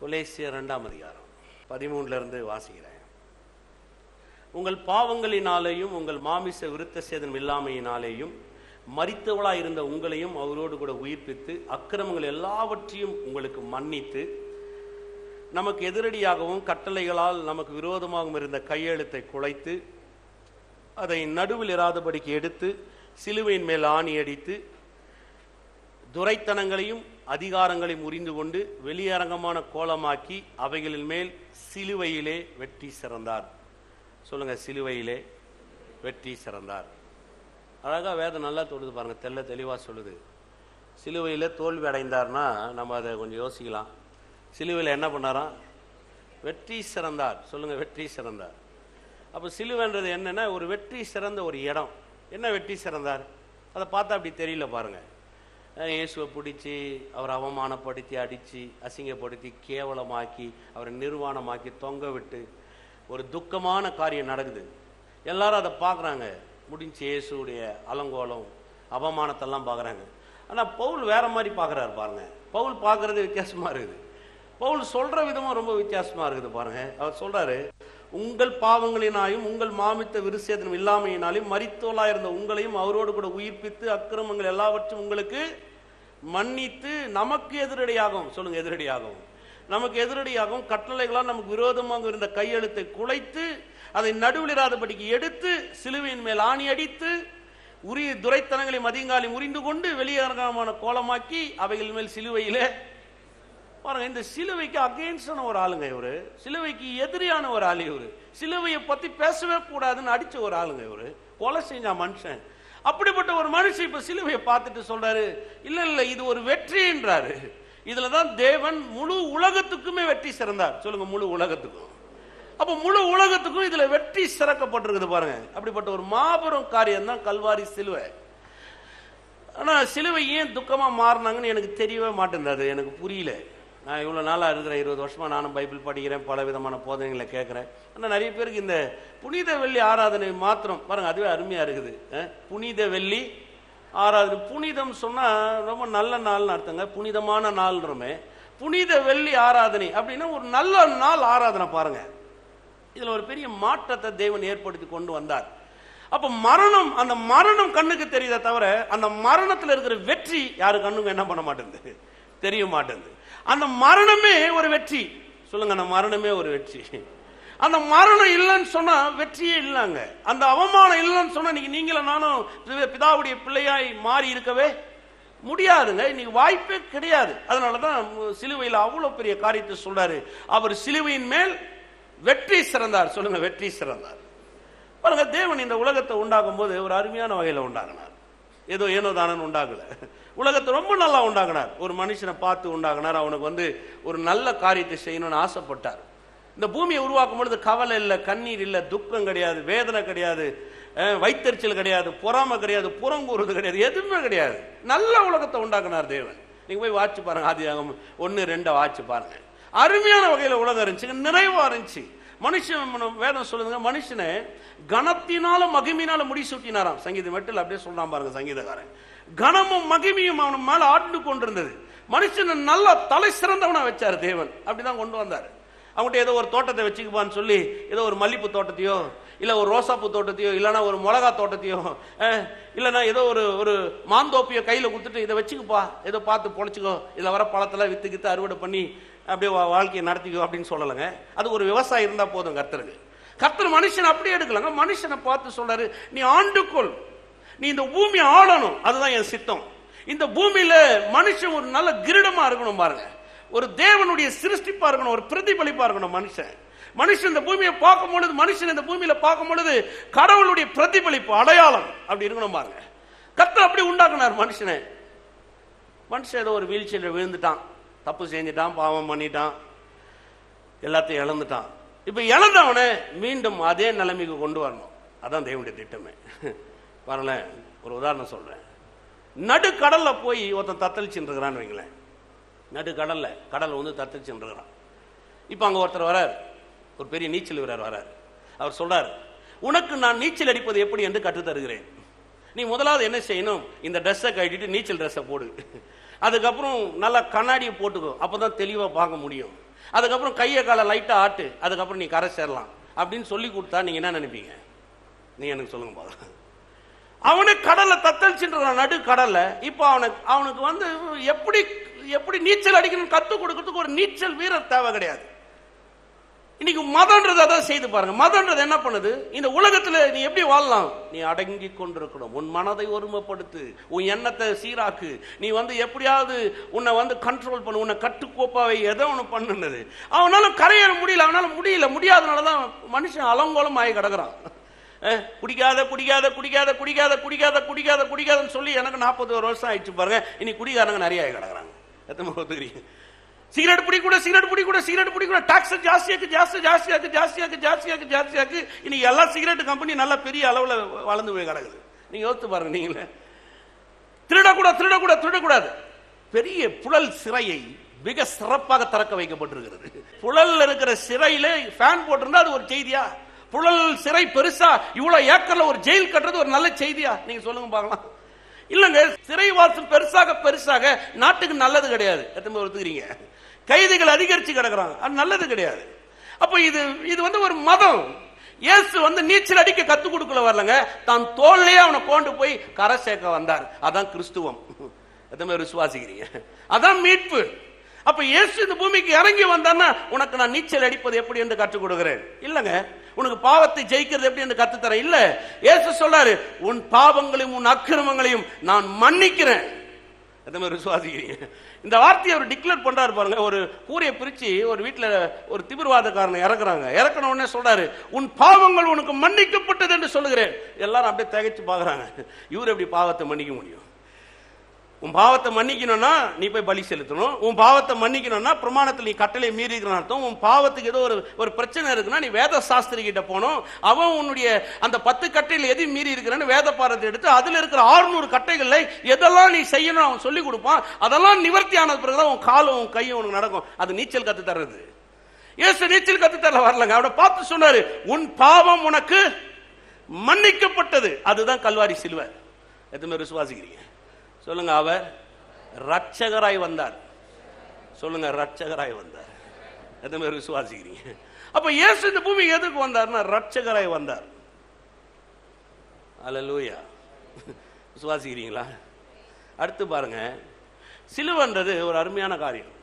கொலேசியர் இரண்டாம் அதிகாரம் பதிமூணுல இருந்து வாசிக்கிறேன் உங்கள் பாவங்களினாலேயும் உங்கள் மாமிச விருத்த சேதனம் இல்லாமையினாலேயும் மரித்தவளாய் இருந்த உங்களையும் அவரோடு கூட உயிர்ப்பித்து அக்கிரமங்கள் எல்லாவற்றையும் உங்களுக்கு மன்னித்து நமக்கு எதிரடியாகவும் கட்டளைகளால் நமக்கு விரோதமாகவும் இருந்த கையெழுத்தை குலைத்து அதை நடுவில் இராதபடிக்கு எடுத்து சிலுவையின் மேல் ஆணி அடித்து துரைத்தனங்களையும் அதிகாரங்களையும் உரிந்து கொண்டு வெளியரங்கமான கோலமாக்கி அவைகளின் மேல் சிலுவையிலே வெற்றி சிறந்தார் சொல்லுங்க சிலுவையிலே வெற்றி சிறந்தார் அழகா வேதம் நல்லா தொடுது பாருங்க தெல்ல தெளிவா சொல்லுது சிலுவையில தோல்வி அடைந்தார்னா நம்ம அதை கொஞ்சம் யோசிக்கலாம் சிலுவையில் என்ன பண்ணாராம் வெற்றி சிறந்தார் சொல்லுங்க வெற்றி சிறந்தார் அப்போ சிலுவைன்றது என்னன்னா ஒரு வெற்றி சிறந்த ஒரு இடம் என்ன வெற்றி சிறந்தார் அதை பார்த்தா அப்படி தெரியல பாருங்க அஹ் இயேசுவை பிடிச்சி அவரை அவமானப்படுத்தி அடித்து அசிங்கப்படுத்தி கேவலமாக்கி அவரை நிர்வாணமாக்கி தொங்க விட்டு ஒரு துக்கமான காரியம் நடக்குது எல்லாரும் அதை பார்க்குறாங்க முடிஞ்சு இயேசுடைய அலங்கோலம் அவமானத்தெல்லாம் பார்க்குறாங்க ஆனால் பவுல் வேற மாதிரி பார்க்குறாரு பாருங்க பவுல் பார்க்குறது வித்தியாசமா இருக்குது பவுல் சொல்ற விதமும் ரொம்ப வித்தியாசமா இருக்குது பாருங்க அவர் சொல்றாரு உங்கள் பாவங்களினாயும் உங்கள் மாமித்த விருசேதனம் இல்லாமையினாலும் மரித்தோலா இருந்த உங்களையும் அவரோடு கூட உயிர்ப்பித்து அக்கிரமங்கள் எல்லாவற்றும் உங்களுக்கு மன்னித்து நமக்கு எதிரடியாகும் சொல்லுங்க எதிரடியாகும் நமக்கு எதிரடியாகவும் கட்டளைகளால் நமக்கு விரோதமாக இருந்த கையெழுத்தை குலைத்து அதை நடுவிலிராதபடிக்கு எடுத்து சிலுவையின் மேல் ஆணி அடித்து உரிய துரைத்தனங்களை மதியங்காலி முறிந்து கொண்டு வெளியரங்கமான கோலமாக்கி அவைகள் மேல் சிலுவையிலே பாருங்க இந்த சிலுவைக்கு அகேன்ஸ்டான ஒரு ஆளுங்க இவரு சிலுவைக்கு எதிரியான ஒரு ஆளு இவரு சிலுவையை பத்தி பேசவே கூடாதுன்னு அடிச்ச ஒரு ஆளுங்க இவரு கொலை செஞ்ச மனுஷன் அப்படிப்பட்ட ஒரு மனுஷன் இப்ப சிலுவையை பார்த்துட்டு சொல்றாரு இல்ல இல்ல இது ஒரு வெற்றின்றாரு இதுலதான் தேவன் முழு உலகத்துக்குமே வெற்றி சிறந்தார் சொல்லுங்க முழு உலகத்துக்கும் அப்ப முழு உலகத்துக்கும் இதுல வெற்றி சிறக்கப்பட்டிருக்குது பாருங்க அப்படிப்பட்ட ஒரு மாபெரும் காரியம் தான் கல்வாரி சிலுவை ஆனா சிலுவை ஏன் துக்கமா மாறினாங்கன்னு எனக்கு தெரியவே மாட்டேங்குது அது எனக்கு புரியல நான் இவ்வளோ நாளாக இருக்கிறேன் இருபது வருஷமா நானும் பைபிள் படிக்கிறேன் பல விதமான போதனைகளை கேட்குறேன் ஆனால் நிறைய பேருக்கு இந்த புனித வெள்ளி ஆராதனை மாத்திரம் பாருங்க அதுவே அருமையாக இருக்குது அஹ், புனித வெள்ளி ஆராதனை புனிதம் சொன்னால் ரொம்ப நல்ல நாள்னு அர்த்தங்க புனிதமான நாள்ன்றமே புனித வெள்ளி ஆராதனை அப்படின்னா ஒரு நல்ல நாள் ஆராதனை பாருங்க இதுல ஒரு பெரிய மாற்றத்தை தேவன் ஏற்படுத்தி கொண்டு வந்தார் அப்ப மரணம் அந்த மரணம் கண்ணுக்கு தெரியுதே தவிர அந்த மரணத்துல இருக்கிற வெற்றி யாரு கண்ணுக்கு என்ன பண்ண மாட்டேங்குது தெரிய மாட்டேங்குது அந்த மரணமே ஒரு வெற்றி சொல்லுங்க அந்த மரணமே ஒரு வெற்றி அந்த மரணம் இல்லைன்னு சொன்னா வெற்றியே இல்லைங்க அந்த அவமானம் இல்லைன்னு சொன்னா இன்னைக்கு நீங்களும் நானும் பிதாவுடைய பிள்ளையாய் மாறி இருக்கவே முடியாதுங்க இன்னைக்கு வாய்ப்பே கிடையாது அதனாலதான் சிலுவையில் அவ்வளவு பெரிய காரியத்தை சொல்றாரு அவர் சிலுவையின் மேல் வெற்றி சிறந்தார் சொல்லுங்க வெற்றி சிறந்தார் பாருங்க தேவன் இந்த உலகத்தை உண்டாக்கும் போது ஒரு அருமையான வகையில் உண்டாகினார் ஏதோ ஏனோ தானன்னு உண்டாகல உலகத்தை ரொம்ப நல்லா உண்டாகினார் ஒரு மனுஷனை பார்த்து உண்டாகினார் அவனுக்கு வந்து ஒரு நல்ல காரியத்தை செய்யணும்னு ஆசைப்பட்டார் இந்த பூமியை உருவாக்கும் பொழுது கவலை இல்லை கண்ணீர் இல்லை துக்கம் கிடையாது வேதனை கிடையாது அஹ், வைத்தறிச்சல் கிடையாது பொறாமை கிடையாது புறங்கூறுறது கிடையாது எதுவுமே கிடையாது நல்ல உலகத்தை உண்டாக்குனார் தேவன் நீங்க போய் வாட்சி பாருங்க ஆதியாகம் ஒன்னு ரெண்டை வாட்சி பாருங்க அருமையான வகையில உலகம் இருந்துச்சு நிறைவா இருந்துச்சு மனுஷன் மன- வேதம் சொல்லுதுங்க மனுஷனை கனத்தினால மகிமையினால முடிசூட்டினாராம் சங்கீத மெட்டில் அப்படியே சொல்றான் பாருங்க சங்கீதக்காரன் கனமும் மகிமையும் அவன் மேல ஆண்டு கொண்டிருந்தது மனுஷனை நல்லா தலை சிறந்தவனா வச்சாரு தேவன் அப்படிதான் கொண்டு வந்தாரு அவங்ககிட்ட ஏதோ ஒரு தோட்டத்தை வச்சுக்குப்பான்னு சொல்லி ஏதோ ஒரு மல்லிப்பூ தோட்டத்தையோ இல்ல ஒரு ரோசாப்பூ தோட்டத்தையோ இல்லைன்னா ஒரு மிளகா தோட்டத்தையோ அஹ், இல்லைன்னா ஏதோ ஒரு ஒரு மாந்தோப்பியோ கையில கொடுத்துட்டு இதை வச்சுக்குப்பா ஏதோ பார்த்து பொழைச்சிக்கோ இதுல வர பழத்தெல்லாம் வித்து கித்து அறுவடை பண்ணி அப்படியே வா- வாழ்க்கையை நடத்திக்கோ அப்படின்னு சொல்லலைங்க அது ஒரு விவசாயம் இருந்தா போதும் கர்த்தருக்கு கர்த்தர் மனுஷன் அப்படியே எடுக்கலங்க மனுஷனை பார்த்து சொல்றாரு நீ ஆண்டுக்கொள் நீ இந்த பூமியை ஆளணும் அதுதான் என் சித்தம் இந்த பூமியில மனுஷன் ஒரு நல்ல கிரீடமா இருக்கணும் பாருங்க ஒரு தேவனுடைய சிருஷ்டிப்பா இருக்கணும் ஒரு பிரதிபலிப்பா இருக்கணும் மனுஷன் மனுஷன் இந்த பூமியை பார்க்கும் பொழுது மனுஷன் இந்த பூமியில பார்க்கும் பொழுது கடவுளுடைய பிரதிபலிப்பு அடையாளம் அப்படி இருக்கணும் பாருங்க கர்த்தர் அப்படி உண்டாக்குனார் மனுஷனை மனுஷன் ஏதோ ஒரு வீழ்ச்சியில் விழுந்துட்டான் தப்பு செஞ்சுட்டான் பாவம் பண்ணிட்டான் எல்லாத்தையும் இழந்துட்டான் இப்ப இழந்தவனை மீண்டும் அதே நிலைமைக்கு கொண்டு வரணும் அதான் தேவனுடைய திட்டமே பாருங்களேன் ஒரு உதாரணம் சொல்றேன் நடுக்கடல்ல போய் ஒருத்தன் தத்தளிச்சுட்டு இருக்கிறான்னு வைங்களேன் நடுக்கடல்ல கடல் வந்து தத்தளிச்சுட்டு இருக்கிறான் இப்போ அங்க ஒருத்தர் வரார் ஒரு பெரிய நீச்சல் வீரர் வரார் அவர் சொல்றார் உனக்கு நான் நீச்சல் அடிப்பது எப்படி என்று கற்றுத் தருகிறேன் நீ முதலாவது என்ன செய்யணும் இந்த ட்ரெஸ்ஸை கட்டிட்டு நீச்சல் ட்ரெஸ்ஸை போடு அதுக்கப்புறம் நல்லா கண்ணாடியை போட்டுக்கோ அப்பதான் தெளிவா பார்க்க முடியும் அதுக்கப்புறம் கையை காலை லைட்டா ஆட்டு அதுக்கப்புறம் நீ கரை சேரலாம் அப்படின்னு சொல்லி கொடுத்தா நீங்க என்ன நினைப்பீங்க நீங்க எனக்கு சொல்லுங்க போதும் அவனு கடல்ல தத்தளிச்சுட்டு நடு கடல்ல இப்போ அவனுக்கு அவனுக்கு வந்து எப்படி எப்படி நீச்சல் அடிக்கணும்னு கத்து கொடுக்கறதுக்கு ஒரு நீச்சல் வீரர் தேவை கிடையாது இன்னைக்கு மதம்ன்றது அதான் செய்து பாருங்க மதம்ன்றது என்ன பண்ணுது இந்த உலகத்துல நீ எப்படி வாழலாம் நீ அடங்கி கொண்டிருக்கணும் உன் மனதை ஒருமைப்படுத்து உன் எண்ணத்தை சீராக்கு நீ வந்து எப்படியாவது உன்னை வந்து கண்ட்ரோல் பண்ணு உன்னை கட்டுக்கோப்பாவை எதோ ஒன்று பண்ணுனது அவனால கரையேற முடியல அவனால முடியல முடியாதனால தான் மனுஷன் அலங்கோலம் ஆகி கிடக்குறான் அஹ், குடிக்காத குடிக்காத குடிக்காத குடிக்காத குடிக்காத குடிக்காத குடிக்காதன்னு சொல்லி எனக்கு நாற்பது ஒரு வருஷம் ஆயிடுச்சு பாருங்க இனி குடிக்காரங்க நிறைய ஆகி கிடக்குறாங்க எத்தனை ஒத்துக்கிறீங்க சிகரெட் பிடி கூட சிகரெட் பிடி கூட சிகரெட் பிடி கூட டாக்ஸ் ஜாஸ்தியாக்கு ஜாஸ்தி ஜாஸ்தியாக்கு ஜாஸ்தியாக்கு ஜாஸ்தியாக்கு ஜாஸ்தியாக்கு இன்னைக்கு எல்லா சிகரெட் கம்பெனி நல்ல பெரிய அளவுல வளர்ந்து போய் கிடக்குது நீங்க யோசித்து பாருங்க நீங்களே திருடக்கூட திருடக்கூட திருடக்கூடாது பெரிய புழல் சிறையை மிக சிறப்பாக திறக்க வைக்கப்பட்டிருக்கிறது புழல்ல இருக்கிற சிறையில ஃபேன் போட்டிருந்தா அது ஒரு செய்தியா புழல் சிறை பெருசா இவ்வளவு ஏக்கர்ல ஒரு ஜெயில் கட்டுறது ஒரு நல்ல செய்தியா நீங்க சொல்லுங்க பார்க்கலாம் இல்லங்க சிறைவாசம் பெருசாக பெருசாக நாட்டுக்கு நல்லது கிடையாது எத்தனை பேர் ஒத்துக்கிறீங்க கைதிகள் அதிகரிச்சு கிடக்குறாங்க அது நல்லது கிடையாது அப்ப இது இது வந்து ஒரு மதம் இயேசு வந்து நீச்சல் அடிக்க கத்து கொடுக்கல வரலங்க தான் தோல்லையே அவனை கொண்டு போய் கரை சேர்க்க வந்தார் அதான் கிறிஸ்துவம் எத்தனை பேர் விசுவாசிக்கிறீங்க அதான் மீட்பு அப்ப இயேசு இந்த பூமிக்கு இறங்கி வந்தான்னா உனக்கு நான் நீச்சல் அடிப்பது எப்படி என்று கற்றுக் கொடுக்கிறேன் இல்லங்க உனக்கு பாவத்தை ஜெயிக்கிறது எப்படி என்று கத்து தரேன் இல்ல இயேசு சொல்றாரு உன் பாவங்களையும் உன் அக்கிரமங்களையும் நான் மன்னிக்கிறேன் எத்தனை பேர் விசுவாசிக்கிறீங்க இந்த வார்த்தையை அவர் டிக்ளேர் பண்றாரு பாருங்க ஒரு கூரையை பிரிச்சு ஒரு வீட்டுல ஒரு திமிர்வாதக்காரனை இறக்குறாங்க இறக்குன உடனே சொல்றாரு உன் பாவங்கள் உனக்கு மன்னிக்கப்பட்டது என்று சொல்லுகிறேன் எல்லாரும் அப்படியே திகைச்சு பாக்குறாங்க இவர் எப்படி பாவத்தை மன்னிக்க முடியும் உன் பாவத்தை மன்னிக்கணும்னா நீ போய் பலி செலுத்தணும் உன் பாவத்தை மன்னிக்கணும்னா பிரமாணத்தில் நீ கட்டளை மீறி அர்த்தம் உன் பாவத்துக்கு ஏதோ ஒரு ஒரு பிரச்சனை இருக்குன்னா நீ வேத சாஸ்திரி கிட்ட போகணும் அவன் உன்னுடைய அந்த பத்து கட்டையில் எது மீறி இருக்கிறன்னு வேத பாரத்தை எடுத்து அதுல இருக்கிற ஆறுநூறு கட்டைகள்ல எதெல்லாம் நீ செய்யணும் அவன் சொல்லி கொடுப்பான் அதெல்லாம் நிவர்த்தி ஆனது பிறகுதான் உன் காலும் உன் கையும் உனக்கு நடக்கும் அது நீச்சல் கத்து தர்றது இயேசு நீச்சல் கத்து தர வரலங்க அவனை பார்த்து சொன்னாரு உன் பாவம் உனக்கு மன்னிக்கப்பட்டது அதுதான் கல்வாரி சிலுவை எத்தனை பேர் விசுவாசிக்கிறீங்க சொல்லுங்க அவர் ரட்சகராய் வந்தார் சொல்லுங்க ரட்சகராய் வந்தார் எத்தனை பேர் விசுவாசிக்கிறீங்க அப்ப இயேசு இந்த பூமி எதுக்கு வந்தார்னா ரட்சகராய் வந்தார் அல்லேலூயா விசுவாசிக்கிறீங்களா அடுத்து பாருங்க சிலுவன்றது ஒரு அருமையான காரியம்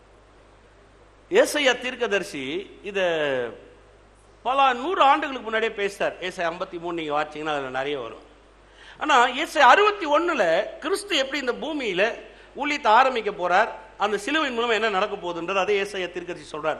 ஏசையா தீர்க்கதரிசி இத பல நூறு ஆண்டுகளுக்கு முன்னாடியே பேசிட்டார் ஏசை ஐம்பத்தி மூணு நீங்க வாட்சிங்கன்னா அதுல நிறைய வரும் ஆனா ஏசை அறுபத்தி ஒண்ணுல கிறிஸ்து எப்படி இந்த பூமியில ஊழியத்தை ஆரம்பிக்க போறார் அந்த சிலுவையின் மூலம் என்ன நடக்க போகுதுன்றது அதே ஏசையா தீர்க்கதரிசி சொல்றார்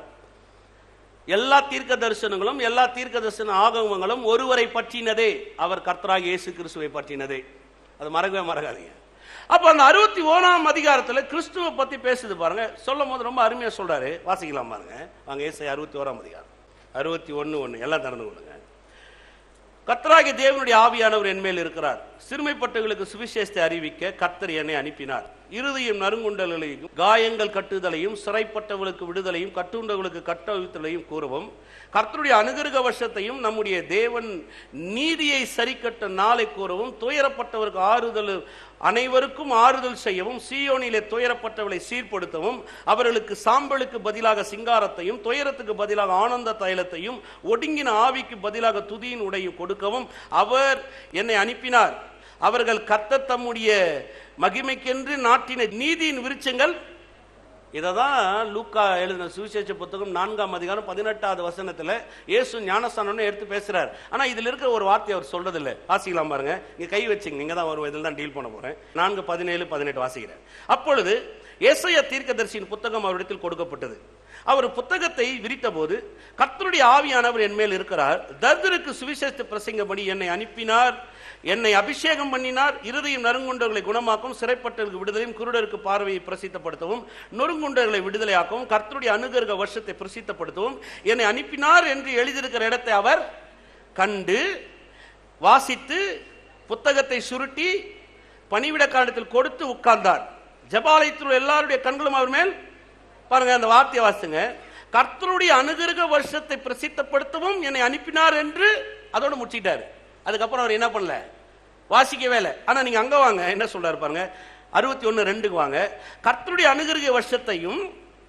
எல்லா தீர்க்க தரிசனங்களும் எல்லா தீர்க்க தரிசன ஆகமங்களும் ஒருவரை பற்றினதே அவர் கர்த்தராக இயேசு கிறிஸ்துவை பற்றினதே அது மறக்கவே மறக்காதீங்க அப்ப அந்த அறுபத்தி ஓணாம் அதிகாரத்துல கிறிஸ்துவை பத்தி பேசுது பாருங்க சொல்லும் போது ரொம்ப அருமையா சொல்றாரு வாசிக்கலாம் பாருங்க வாங்க ஏசை அறுபத்தி ஓராம் அதிகாரம் அறுபத்தி ஒன்னு ஒன்னு எல்லாம் திறந்து கொள்ளுங்க கர்த்தராகிய தேவனுடைய ஆவியானவர் என்மேல் இருக்கிறார் சிறுமைப்பட்டவர்களுக்கு சுவிசேஷத்தை அறிவிக்க கர்த்தர் என்னை அனுப்பினார் இருதயம் நறுங்குண்டல்களையும் காயங்கள் கட்டுதலையும் சிறைப்பட்டவர்களுக்கு விடுதலையும் கட்டுண்டவர்களுக்கு கட்டவித்தலையும் கூறவும் கர்த்தருடைய அனுகிரக வருஷத்தையும் நம்முடைய தேவன் நீதியை சரிக்கட்ட நாளை கூறவும் துயரப்பட்டவருக்கு ஆறுதல் அனைவருக்கும் ஆறுதல் செய்யவும் சீயோனிலே துயரப்பட்டவளை சீர்படுத்தவும் அவர்களுக்கு சாம்பலுக்கு பதிலாக சிங்காரத்தையும் துயரத்துக்கு பதிலாக ஆனந்த தைலத்தையும் ஒடுங்கின ஆவிக்கு பதிலாக துதியின் உடையும் கொடுக்கவும் அவர் என்னை அனுப்பினார் அவர்கள் கர்த்தர் தம்முடைய மகிமைக்கென்று நாட்டின நீதியின் விருட்சங்கள் இதை தான் லூக்கா எழுதின சுவிசேஷ புத்தகம் நான்காம் அதிகாரம் பதினெட்டாவது வசனத்துல இயேசு ஞானஸ்தானம்னு எடுத்து பேசுறார் ஆனா இதுல இருக்கிற ஒரு வார்த்தை அவர் சொல்றது இல்ல வாசிக்கலாம் பாருங்க நீங்க கை வச்சுங்க நீங்க தான் ஒரு இதில் தான் டீல் பண்ண போறேன் நான்கு பதினேழு பதினெட்டு வாசிக்கிறேன் அப்பொழுது ஏசைய தீர்க்கதரிசியின் புத்தகம் அவரிடத்தில் கொடுக்கப்பட்டது அவர் புத்தகத்தை விரித்த போது கர்த்தருடைய ஆவியானவர் என் மேல் இருக்கிறார் தர்தருக்கு சுவிசேஷத்தை பிரசங்கப்படி என்னை அனுப்பினார் என்னை அபிஷேகம் பண்ணினார் இருதயம் நறுங்குண்டவர்களை குணமாக்கும் சிறைப்பட்டவர்களுக்கு விடுதலையும் குருடருக்கு பார்வையை பிரசித்தப்படுத்தவும் நொறுங்குண்டவர்களை விடுதலையாக்கவும் கர்த்தருடைய அனுகிரக வருஷத்தை பிரசித்தப்படுத்தவும் என்னை அனுப்பினார் என்று எழுதியிருக்கிற இடத்தை அவர் கண்டு வாசித்து புத்தகத்தை சுருட்டி பணிவிட காலத்தில் கொடுத்து உட்கார்ந்தார் ஜபாலயத்தில் உள்ள எல்லாருடைய கண்களும் அவர் மேல் பாருங்க அந்த வார்த்தையை வாசிங்க கர்த்தருடைய அனுகிரக வருஷத்தை பிரசித்தப்படுத்தவும் என்னை அனுப்பினார் என்று அதோட முடிச்சிட்டாரு அதுக்கப்புறம் அவர் என்ன பண்ணல வாசிக்கவே இல்லை ஆனா நீங்க அங்க வாங்க என்ன சொல்றாரு பாருங்க அறுபத்தி ஒன்னு ரெண்டுக்கு வாங்க கர்த்தருடைய அனுகிரக வருஷத்தையும்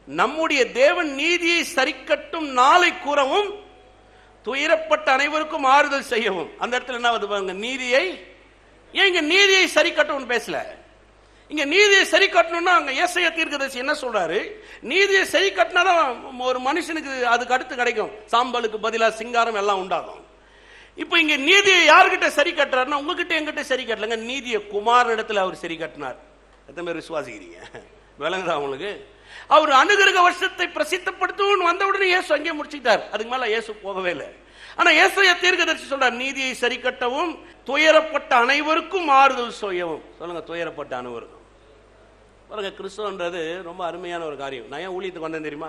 நம்முடைய தேவன் நீதியை சரிக்கட்டும் நாளை கூறவும் துயரப்பட்ட அனைவருக்கும் ஆறுதல் செய்யவும் அந்த இடத்துல என்ன வருது பாருங்க நீதியை ஏன் இங்க நீதியை சரி கட்டணும்னு பேசல இங்க நீதியை சரி கட்டணும்னா அங்க ஏசைய தீர்க்கதரிசி என்ன சொல்றாரு நீதியை சரி கட்டினாதான் ஒரு மனுஷனுக்கு அதுக்கு அடுத்து கிடைக்கும் சாம்பலுக்கு பதிலா சிங்காரம் எல்லாம் உண்டாகும் இப்போ இங்க நீதியை யார்கிட்ட சரி கட்டுறாருன்னா உங்ககிட்ட எங்கிட்ட சரி கட்டலங்க நீதியை குமார் இடத்துல அவர் சரி கட்டினார் எத்தனை பேர் விசுவாசிக்கிறீங்க விளங்குதா உங்களுக்கு அவர் அனுகிரக வருஷத்தை பிரசித்தப்படுத்துவோம் வந்த உடனே இயேசு அங்கே முடிச்சுட்டார் அதுக்கு மேல இயேசு போகவே இல்லை ஆனா ஏசைய தீர்க்கதரிசி சொல்றார் நீதியை சரி கட்டவும் துயரப்பட்ட அனைவருக்கும் ஆறுதல் செய்யவும் சொல்லுங்க துயரப்பட்ட அனைவருக்கும் பாருங்க கிறிஸ்துவன்றது ரொம்ப அருமையான ஒரு காரியம் நான் ஏன் ஊழியத்துக்கு வந்தேன் தெரியுமா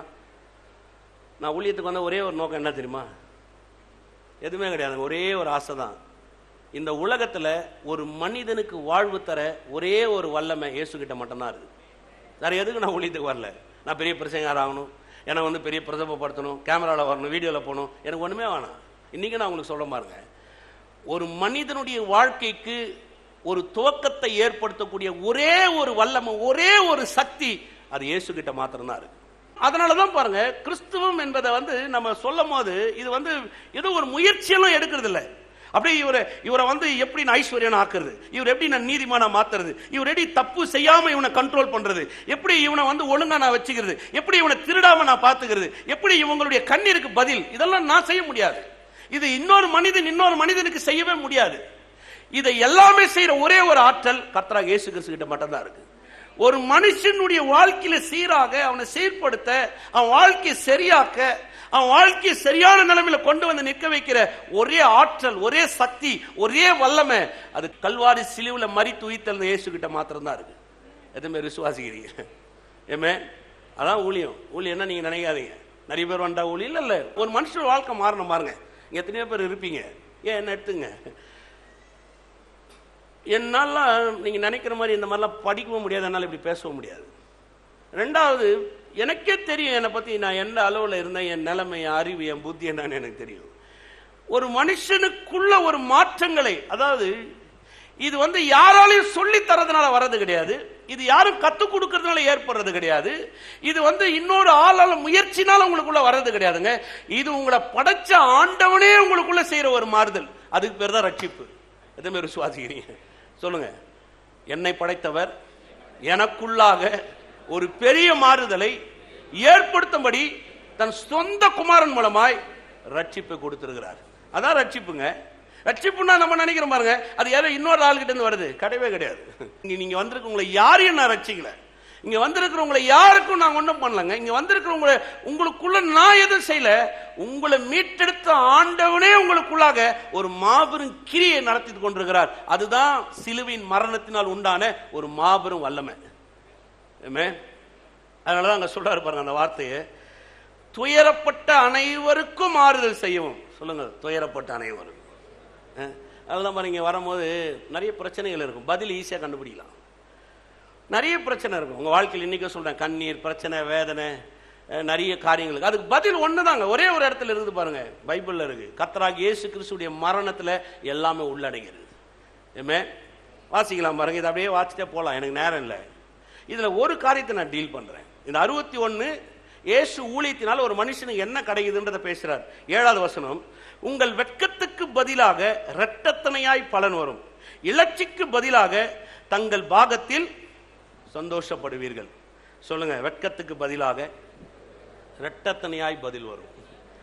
நான் ஊழியத்துக்கு வந்த ஒரே ஒரு நோக்கம் என்ன தெரியுமா எதுவுமே கிடையாது ஒரே ஒரு ஆசை தான் இந்த உலகத்துல ஒரு மனிதனுக்கு வாழ்வு தர ஒரே ஒரு வல்லமை இயேசு கிட்ட மட்டும்தான் இருக்கு வேற எதுக்கு நான் ஊழியத்துக்கு வரல நான் பெரிய பிரசங்கார் ஆகணும் எனக்கு வந்து பெரிய பிரசவப்படுத்தணும் கேமராவில் வரணும் வீடியோவில் போகணும் எனக்கு ஒன்றுமே வேணாம் இன்றைக்கி நான் உங்களுக்கு சொல்ல பாருங்க ஒரு மனிதனுடைய வாழ்க்கைக்கு ஒரு துவக்கத்தை ஏற்படுத்தக்கூடிய ஒரே ஒரு வல்லமை ஒரே ஒரு சக்தி அது இயேசு கிட்ட மாத்திரம்தான் இருக்கு அதனால தான் பாருங்க கிறிஸ்துவம் என்பதை வந்து நம்ம சொல்லும் போது இது வந்து ஏதோ ஒரு முயற்சியெல்லாம் எடுக்கிறது இல்லை அப்படியே இவரை இவரை வந்து எப்படி நான் ஐஸ்வர்யன் ஆக்குறது இவர் எப்படி நான் நீதிமானா மாத்துறது இவர் எப்படி தப்பு செய்யாம இவனை கண்ட்ரோல் பண்றது எப்படி இவனை வந்து ஒழுங்கா நான் வச்சுக்கிறது எப்படி இவனை திருடாம நான் பாத்துக்கிறது எப்படி இவங்களுடைய கண்ணீருக்கு பதில் இதெல்லாம் நான் செய்ய முடியாது இது இன்னொரு மனிதன் இன்னொரு மனிதனுக்கு செய்யவே முடியாது இதை எல்லாமே செய்யற ஒரே ஒரு ஆற்றல் கர்த்தராக இயேசு கிறிஸ்து கிட்ட மட்டும்தான் இருக்கு ஒரு மனுஷனுடைய வாழ்க்கையில சீராக அவனை சீர்படுத்த அவன் வாழ்க்கையை சரியாக்க அவன் வாழ்க்கையை சரியான நிலைமையில கொண்டு வந்து நிற்க வைக்கிற ஒரே ஆற்றல் ஒரே சக்தி ஒரே வல்லமை அது கல்வாரி சிலுவுல மறித்து உயிர்த்தல் இயேசு கிட்ட மாத்திரம் தான் இருக்கு எதுவுமே விசுவாசிக்கிறீங்க ஏமே அதான் ஊழியம் ஊழியம்னா நீங்க நினைக்காதீங்க நிறைய பேர் வந்தா ஊழியம் இல்ல இல்ல ஒரு மனுஷன் வாழ்க்கை மாறணும் பாருங்க இங்க எத்தனையோ பேர் இருப்பீங்க ஏன் என்ன எடுத்துங்க என்னாலாம் நீங்க நினைக்கிற மாதிரி இந்த மாதிரிலாம் படிக்கவும் முடியாது என்னால் இப்படி பேசவும் முடியாது ரெண்டாவது எனக்கே தெரியும் என்னை பத்தி நான் எந்த அளவில் இருந்தேன் என் நிலைமை என் அறிவு என் புத்தி என்னன்னு எனக்கு தெரியும் ஒரு மனுஷனுக்குள்ள ஒரு மாற்றங்களை அதாவது இது வந்து யாராலையும் சொல்லி தரதுனால வர்றது கிடையாது இது யாரும் கத்துக் கொடுக்கறதுனால ஏற்படுறது கிடையாது இது வந்து இன்னொரு ஆளால முயற்சினால உங்களுக்குள்ள வர்றது கிடையாதுங்க இது உங்களை படைச்ச ஆண்டவனே உங்களுக்குள்ள செய்யற ஒரு மாறுதல் அதுக்கு பேர் தான் ரட்சிப்பு எதுவுமே விசுவாசிக்கிறீங்க சொல்லுங்க என்னை படைத்தவர் எனக்குள்ளாக ஒரு பெரிய மாறுதலை ஏற்படுத்தும்படி தன் சொந்த குமாரன் மூலமாய் ரட்சிப்பை கொடுத்திருக்கிறார் அதான் ரட்சிப்புங்க ரட்சிப்புன்னா நம்ம நினைக்கிறோம் பாருங்க அது யாரோ இன்னொரு ஆள்கிட்ட இருந்து வருது கிடையவே கிடையாது இங்க நீங்க வந்திருக்கவங்களை யாரையும் நான் ரட்சிக்கல இங்க வந்திருக்கிறவங்களை யாருக்கும் நான் ஒன்றும் பண்ணலங்க இங்க வந்திருக்கிறவங்களை உங்களுக்குள்ள நான் எதுவும் செய்யல உங்களை மீட்டெடுத்த ஆண்டவனே உங்களுக்குள்ளாக ஒரு மாபெரும் கிரியை நடத்தி கொண்டிருக்கிறார் அதுதான் சிலுவையின் மரணத்தினால் உண்டான ஒரு மாபெரும் வல்லமை ஆமே அதனாலதான் அங்க சொல்றாரு பாருங்க அந்த வார்த்தையை துயரப்பட்ட அனைவருக்கும் ஆறுதல் செய்யவும் சொல்லுங்க துயரப்பட்ட அனைவரும் அஹ், அதெல்லாம் பாருங்க இங்க வரும்போது நிறைய பிரச்சனைகள் இருக்கும் பதில் ஈஸியா கண்டுபிடிக்கலாம் நிறைய பிரச்சனை இருக்கும் உங்க வாழ்க்கையில் இன்னைக்கு சொல்றேன் கண்ணீர் பிரச்சனை வேதனை அஹ், நிறைய காரியங்களுக்கு அதுக்கு பதில் ஒண்ணுதாங்க ஒரே ஒரு இடத்துல இருந்து பாருங்க பைபிள்ல இருக்கு கத்தராகி இயேசு கிறிஸ்துடைய மரணத்துல எல்லாமே உள்ளடங்கிறது ஏமே வாசிக்கலாம் பாருங்க இதை அப்படியே வாசிட்டே போலாம் எனக்கு நேரம் இல்லை இதுல ஒரு காரியத்தை நான் டீல் பண்றேன் இந்த அறுபத்தி ஒன்னு இயேசு ஊழியத்தினால் ஒரு மனுஷனுக்கு என்ன கிடைக்குதுன்றத பேசுறார் ஏழாவது வசனம் உங்கள் வெட்கத்துக்கு பதிலாக இரட்டத்தனையாய் பலன் வரும் இலட்சிக்கு பதிலாக தங்கள் பாகத்தில் சந்தோஷப்படுவீர்கள் சொல்லுங்க வெட்கத்துக்கு பதிலாக இரட்டத்தனையாய் பதில் வரும்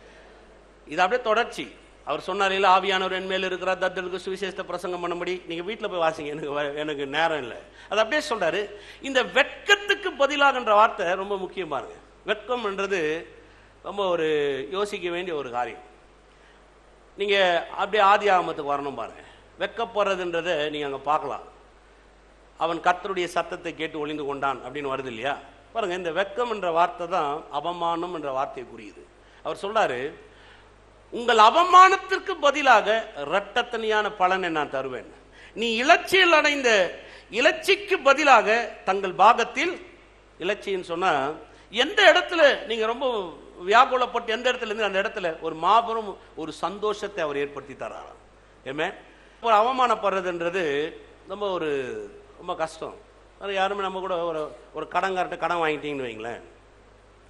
இது அப்படியே தொடர்ச்சி அவர் சொன்னார் இல்ல ஆவியானவர் என் மேல் இருக்கிறார் தத்தலுக்கு சுவிசேஷத்தை பிரசங்கம் பண்ணும்படி நீங்க வீட்டில் போய் வாசிங்க எனக்கு வ- எனக்கு நேரம் இல்லை அது அப்படியே சொல்றாரு இந்த வெட்கத்துக்கு பதிலாகன்ற வார்த்தை ரொம்ப முக்கியம் பாருங்க வெட்கம்ன்றது ரொம்ப ஒரு யோசிக்க வேண்டிய ஒரு காரியம் நீங்க அப்படியே ஆதி ஆகமத்துக்கு வரணும் பாருங்க வெட்கப்படுறதுன்றதை நீங்க அங்க பார்க்கலாம் அவன் கர்த்தருடைய சத்தத்தை கேட்டு ஒளிந்து கொண்டான் அப்படின்னு வருது இல்லையா பாருங்க இந்த வெட்கம் என்ற வார்த்தை தான் அவமானம் என்ற வார்த்தையை குறியுது அவர் சொல்றாரு உங்கள் அவமானத்திற்கு பதிலாக இரட்டத்தனியான பலனை நான் தருவேன் நீ இலட்சியில் அடைந்த இலட்சிக்கு பதிலாக தங்கள் பாகத்தில் இலட்சின்னு சொன்னா எந்த இடத்துல நீங்க ரொம்ப வியாகுலப்பட்டு எந்த இடத்துல இருந்து அந்த இடத்துல ஒரு மாபெரும் ஒரு சந்தோஷத்தை அவர் ஏற்படுத்தி தராராம் ஏமே ஒரு அவமானப்படுறதுன்றது ரொம்ப ஒரு ரொம்ப கஷ்டம் அது யாருமே நம்ம கூட ஒரு ஒரு கடன்கார்ட்ட கடன் வாங்கிட்டீங்கன்னு வைங்களேன்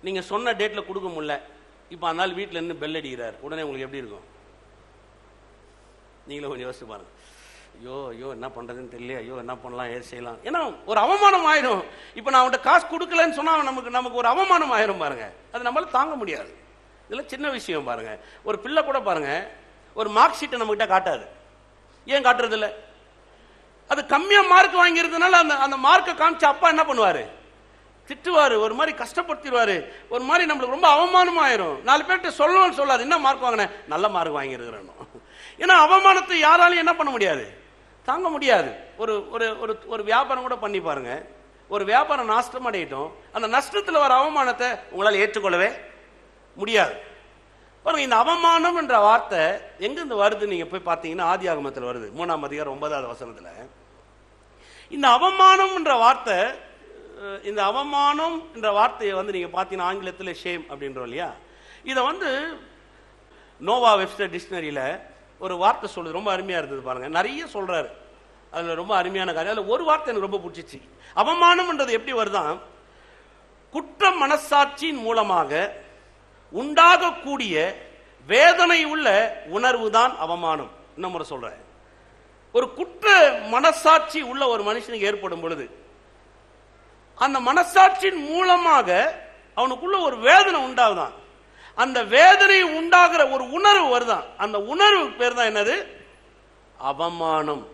நீங்க சொன்ன டேட்ல கொடுக்க முடியல இப்போ அந்த நாள் வீட்டில் இருந்து பெல் அடிக்கிறார் உடனே உங்களுக்கு எப்படி இருக்கும் நீங்களும் கொஞ்சம் யோசிச்சு பாருங்க ஐயோ ஐயோ என்ன பண்றதுன்னு தெரியல ஐயோ என்ன பண்ணலாம் ஏது செய்யலாம் ஏன்னா ஒரு அவமானம் ஆயிடும் இப்போ நான் அவன்கிட்ட காசு கொடுக்கலன்னு சொன்னா நமக்கு நமக்கு ஒரு அவமானம் ஆயிரும் பாருங்க அது நம்மளால தாங்க முடியாது இதெல்லாம் சின்ன விஷயம் பாருங்க ஒரு பிள்ளை கூட பாருங்க ஒரு மார்க் ஷீட்டை நம்மகிட்ட காட்டாது ஏன் காட்டுறது இல்ல அது கம்மியா மார்க் வாங்கியிருந்தனால அந்த அந்த மார்க்கை காமிச்ச அப்பா என்ன பண்ணுவாரு திட்டுவாரு ஒரு மாதிரி கஷ்டப்படுத்திடுவாரு ஒரு மாதிரி நம்மளுக்கு ரொம்ப அவமானமா ஆயிரும் நாலு பேர்கிட்ட சொல்லணும்னு சொல்லாது என்ன மார்க் வாங்கினேன் நல்ல மார்க் வாங்கியிருக்கிறேன் ஏன்னா அவமானத்தை யாராலையும் என்ன பண்ண முடியாது தாங்க முடியாது ஒரு ஒரு ஒரு ஒரு வியாபாரம் கூட பண்ணி பாருங்க ஒரு வியாபாரம் நஷ்டம் அடையட்டும் அந்த நஷ்டத்தில் வர அவமானத்தை உங்களால் ஏற்றுக்கொள்ளவே முடியாது பாருங்க இந்த அவமானம் என்ற வார்த்தை எங்கிருந்து வருது நீங்க போய் பார்த்தீங்கன்னா ஆதி ஆகமத்தில் வருது மூணாம் அதிகாரம் ஒன்பதாவது வசனத்துல இந்த அவமானம் என்ற வார்த்தை அஹ், இந்த அவமானம் என்ற வார்த்தையை வந்து நீங்க பார்த்தீங்கன்னா ஆங்கிலத்தில் ஷேம் அப்படின்றோம் இல்லையா இதை வந்து நோவா வெப்சைட் டிக்ஷனரியில ஒரு வார்த்தை சொல்லுது ரொம்ப அருமையா இருந்தது பாருங்க நிறைய சொல்றாரு அதுல ரொம்ப அருமையான காரியம் அதுல ஒரு வார்த்தை எனக்கு ரொம்ப பிடிச்சிச்சு அவமானம்ன்றது எப்படி வருதான் குற்ற மனசாட்சியின் மூலமாக உண்டாகக்கூடிய வேதனை உள்ள உணர்வு தான் அவமானம் இன்னும் முறை சொல்றேன் ஒரு குற்ற மனசாட்சி உள்ள ஒரு மனுஷனுக்கு ஏற்படும் பொழுது அந்த மனசாட்சியின் மூலமாக அவனுக்குள்ள ஒரு வேதனை உண்டாகுதான் அந்த வேதனை உண்டாகிற ஒரு உணர்வு வருதான் அந்த உணர்வு பேர் தான் என்னது அவமானம்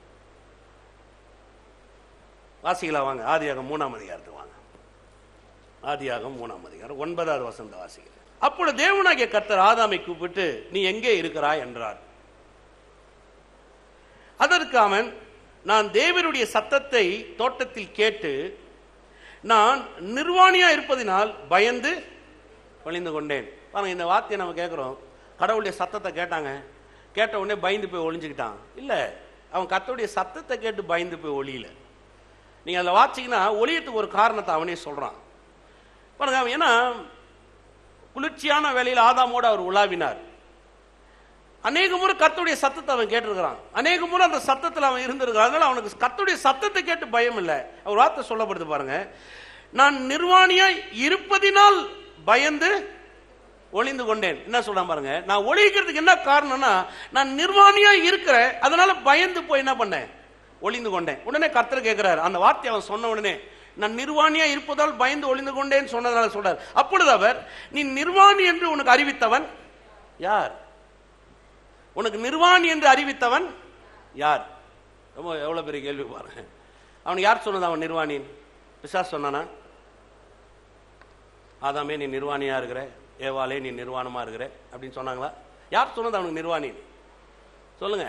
வாசிக்கலாம் வாங்க ஆதியாகம் மூணாம் அதிகாரத்துக்கு வாங்க ஆதியாகம் மூணாம் அதிகாரம் ஒன்பதாவது வசந்த வாசிக்கிறேன் அப்பொழுது தேவனாகிய கர்த்தர் ஆதாமை கூப்பிட்டு நீ எங்கே இருக்கிறாய் என்றார் அதற்கு அவன் நான் தேவனுடைய சத்தத்தை தோட்டத்தில் கேட்டு நான் நிர்வாணியா இருப்பதினால் பயந்து ஒளிந்து கொண்டேன் பாருங்க இந்த வார்த்தையை நம்ம கேட்குறோம் கடவுளுடைய சத்தத்தை கேட்டாங்க கேட்ட உடனே பயந்து போய் ஒளிஞ்சுக்கிட்டான் இல்ல அவன் கர்த்தருடைய சத்தத்தை கேட்டு பயந்து போய் ஒளியல நீங்க அதில் வாட்சிங்கன்னா ஒளியத்துக்கு ஒரு காரணத்தை அவனே சொல்றான் பாருங்க அவன் ஏன்னா குளிர்ச்சியான வேலையில் ஆதாமோடு அவர் உலாவினார் அநேக முறை கர்த்தருடைய சத்தத்தை அவன் கேட்டிருக்கிறான் அநேக முறை அந்த சத்தத்தில் அவன் இருந்திருக்கிறான் அதனால அவனுக்கு கர்த்தருடைய சத்தத்தை கேட்டு பயம் இல்லை அவர் வார்த்தை சொல்லப்படுது பாருங்க நான் நிர்வாணியாய் இருப்பதினால் பயந்து ஒளிந்து கொண்டேன் என்ன சொல்றான் பாருங்க நான் ஒளிக்கிறதுக்கு என்ன காரணம்னா நான் நிர்வாணியா இருக்கிறேன் அதனால பயந்து போய் என்ன பண்ணேன் ஒளிந்து கொண்டேன் உடனே கர்த்தர் கேட்கிறார் அந்த வார்த்தை அவன் சொன்ன உடனே நான் நிர்வாணியா இருப்பதால் பயந்து ஒளிந்து கொண்டேன்னு சொன்னதால சொல்றார் அப்பொழுது அவர் நீ நிர்வாணி என்று உனக்கு அறிவித்தவன் யார் உனக்கு நிர்வாணி என்று அறிவித்தவன் யார் ரொம்ப எவ்வளவு பெரிய கேள்வி பாருங்க அவன் யார் சொன்னது அவன் நிர்வாணின் பிசாஸ் சொன்னானா ஆதாமே நீ நிர்வாணியா இருக்கிற ஏவாலே நீ நிர்வாணமா இருக்கிற அப்படின்னு சொன்னாங்களா யார் சொன்னது அவனுக்கு நிர்வாணி சொல்லுங்க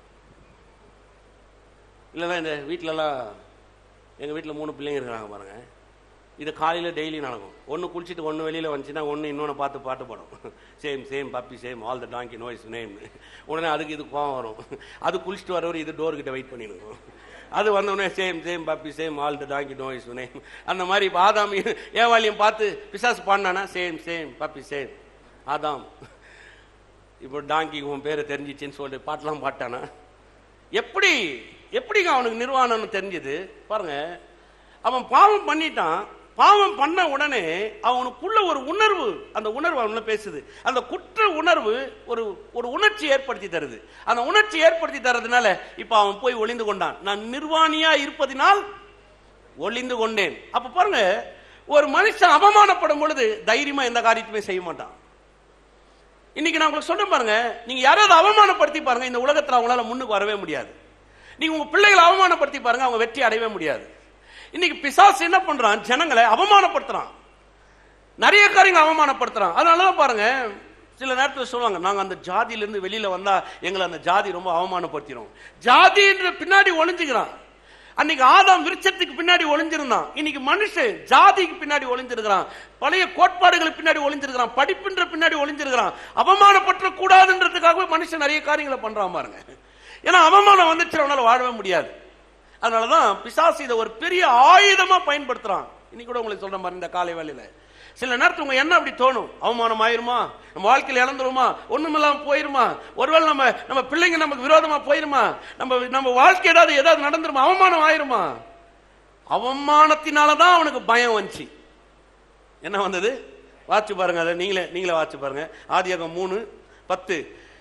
இல்லைன்னா இந்த வீட்டிலலாம் எங்கள் வீட்டில் மூணு பிள்ளைங்க இருக்கிறாங்க பாருங்க இது காலையில் டெய்லி நடக்கும் ஒன்று குளிச்சுட்டு ஒன்று வெளியில் வந்துச்சுன்னா ஒன்று இன்னொன்று பார்த்து பாட்டு பாடும் same same puppy same all the donkey noise name உடனே அதுக்கு இது கோவம் வரும் அது குளிச்சுட்டு வரவர் இது டோர்கிட்ட வெயிட் பண்ணிருக்கும் அது வந்தோடனே same same puppy same all the donkey noise name அந்த மாதிரி இப்போ ஆதாம் ஏவாளியம் பார்த்து பிசாசு பாடினானா same same puppy same Adam இப்போ டாங்கி உன் பேரை தெரிஞ்சிச்சின்னு சொல்லிட்டு பாட்டெல்லாம் பாட்டானா எப்படி எப்படிங்க அவனுக்கு நிர்வாணம்னு தெரிஞ்சது பாருங்க அவன் பாவம் பண்ணிட்டான் பாவம் பண்ண உடனே அவனுக்குள்ள ஒரு உணர்வு அந்த உணர்வு அவனுல பேசுது அந்த குற்ற உணர்வு ஒரு ஒரு உணர்ச்சி ஏற்படுத்தி தருது அந்த உணர்ச்சி ஏற்படுத்தி தரதுனால இப்ப அவன் போய் ஒளிந்து கொண்டான் நான் நிர்வாணியா இருப்பதினால் ஒளிந்து கொண்டேன் அப்ப பாருங்க ஒரு மனுஷன் அவமானப்படும் பொழுது தைரியமா எந்த காரியத்தையுமே செய்ய மாட்டான் இன்னைக்கு நான் உங்களுக்கு சொல்றேன் பாருங்க நீங்க யாராவது அவமானப்படுத்தி பாருங்க இந்த உலகத்துல அவங்களால முன்னுக்கு வரவே முடியாது நீங்க உங்க பிள்ளைகளை அவமானப்படுத்தி பாருங்க அவங்க வெற்றி அடையவே முடியாது இன்னைக்கு பிசாசு என்ன பண்றான் ஜனங்களை அவமானப்படுத்துறான் நிறைய காரியங்களை அவமானப்படுத்துறான் அதனாலதான் பாருங்க சில நேரத்தில் சொல்லுவாங்க நாங்க அந்த ஜாதியிலிருந்து வெளியில வந்தா எங்களை அந்த ஜாதி ரொம்ப அவமானப்படுத்திடும் ஜாதின்ற பின்னாடி ஒளிஞ்சுக்கிறான் அன்னைக்கு ஆதாம் விருட்சத்துக்கு பின்னாடி ஒளிஞ்சிருந்தான் இன்னைக்கு மனுஷன் ஜாதிக்கு பின்னாடி ஒளிஞ்சிருக்கிறான் பழைய கோட்பாடுகளுக்கு பின்னாடி ஒளிஞ்சிருக்கிறான் படிப்புன்ற பின்னாடி ஒளிஞ்சிருக்கிறான் அவமானப்பற்ற கூடாதுன்றதுக்காகவே மனுஷன் நிறைய காரியங்களை பண்றான் பாருங்க ஏன்னா அவமானம் வந்துச்சு அவனால வாழவே முடியாது அதனாலதான் பிசாசு இதை ஒரு பெரிய ஆயுதமா பயன்படுத்துறான் இன்னைக்கு கூட உங்களுக்கு சொல்ற மாதிரி இந்த காலை வேலையில சில நேரத்துல உங்க என்ன அப்படி தோணும் அவமானம் ஆயிருமா நம்ம வாழ்க்கையில இழந்துருமா ஒண்ணுமில்லாம போயிருமா ஒருவேளை நம்ம நம்ம பிள்ளைங்க நமக்கு விரோதமா போயிருமா நம்ம நம்ம வாழ்க்கை ஏதாவது ஏதாவது நடந்துருமா அவமானம் ஆயிருமா அவமானத்தினாலதான் அவனுக்கு பயம் வந்துச்சு என்ன வந்தது வாட்சி பாருங்க அதை நீங்களே நீங்களே வாட்சி பாருங்க ஆதியாகம் மூணு பத்து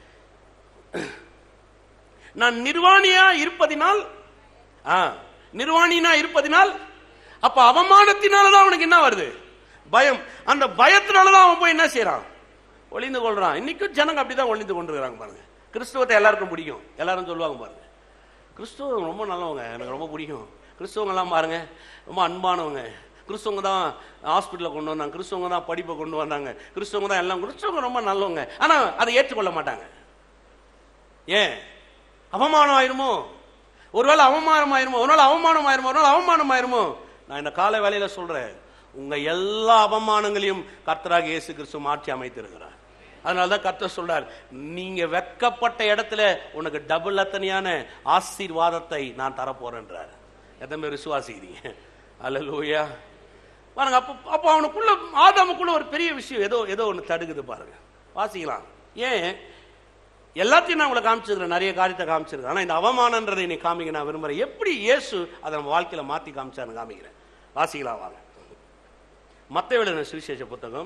நான் நிர்வாணியா இருப்பதினால் ஆ நிர்வாணினா இருப்பதினால் அப்ப அவமானத்தினாலதான் அவனுக்கு என்ன வருது பயம் அந்த பயத்தினாலதான் அவன் போய் என்ன செய்யறான் ஒளிந்து கொள்றான் இன்னைக்கும் ஜனங்க அப்படிதான் ஒளிந்து கொண்டிருக்கிறாங்க பாருங்க கிறிஸ்துவத்தை எல்லாருக்கும் பிடிக்கும் எல்லாரும் சொல்லுவாங்க பாருங்க கிறிஸ்துவம் ரொம்ப நல்லவங்க எனக்கு ரொம்ப பிடிக்கும் கிறிஸ்துவங்க எல்லாம் பாருங்க ரொம்ப அன்பானவங்க கிறிஸ்துவங்க தான் ஹாஸ்பிட்டலில் கொண்டு வந்தாங்க கிறிஸ்துவங்க தான் படிப்பை கொண்டு வந்தாங்க கிறிஸ்துவங்க தான் எல்லாம் கிறிஸ்துவங்க ரொம்ப நல்லவங்க ஆனா அதை ஏற்றுக்கொள்ள மாட்டாங்க ஏன் அவமானம் ஆயிருமோ ஒருவேளை அவமானம் ஆயிருமோ ஒரு நாள் அவமானம் ஆயிருமோ ஒரு நாள் அவமானம் ஆயிருமோ நான் இந்த காலை வேலையில சொல்றேன் உங்க எல்லா அவமானங்களையும் கர்த்தராக இயேசு கிறிஸ்து மாற்றி அமைத்திருக்கிறார் அதனால தான் கர்த்தர் சொல்றார் நீங்க வெக்கப்பட்ட இடத்துல உனக்கு டபுள் அத்தனையான ஆசீர்வாதத்தை நான் தரப்போறேன்றார் எத்தனை பேர் விசுவாசிக்கிறீங்க அல்லலூயா பாருங்க அப்போ அப்போ அவனுக்குள்ள ஆதாமுக்குள்ள ஒரு பெரிய விஷயம் ஏதோ ஏதோ ஒன்று தடுக்குது பாருங்க வாசிக்கலாம் ஏன் எல்லாத்தையும் நான் உங்களை காமிச்சிருக்கிறேன் நிறைய காரியத்தை காமிச்சிருக்கேன் ஆனால் இந்த அவமானன்றதை நீ காமிக்க நான் விரும்புகிறேன் எப்படி இயேசு அதை நம்ம வாழ்க்கையில் மாற்றி காமிச்சான்னு காமிக்கிறேன் வாசிக்கலாம் வாங்க மத்த எழுதின சுவிசேஷ புத்தகம்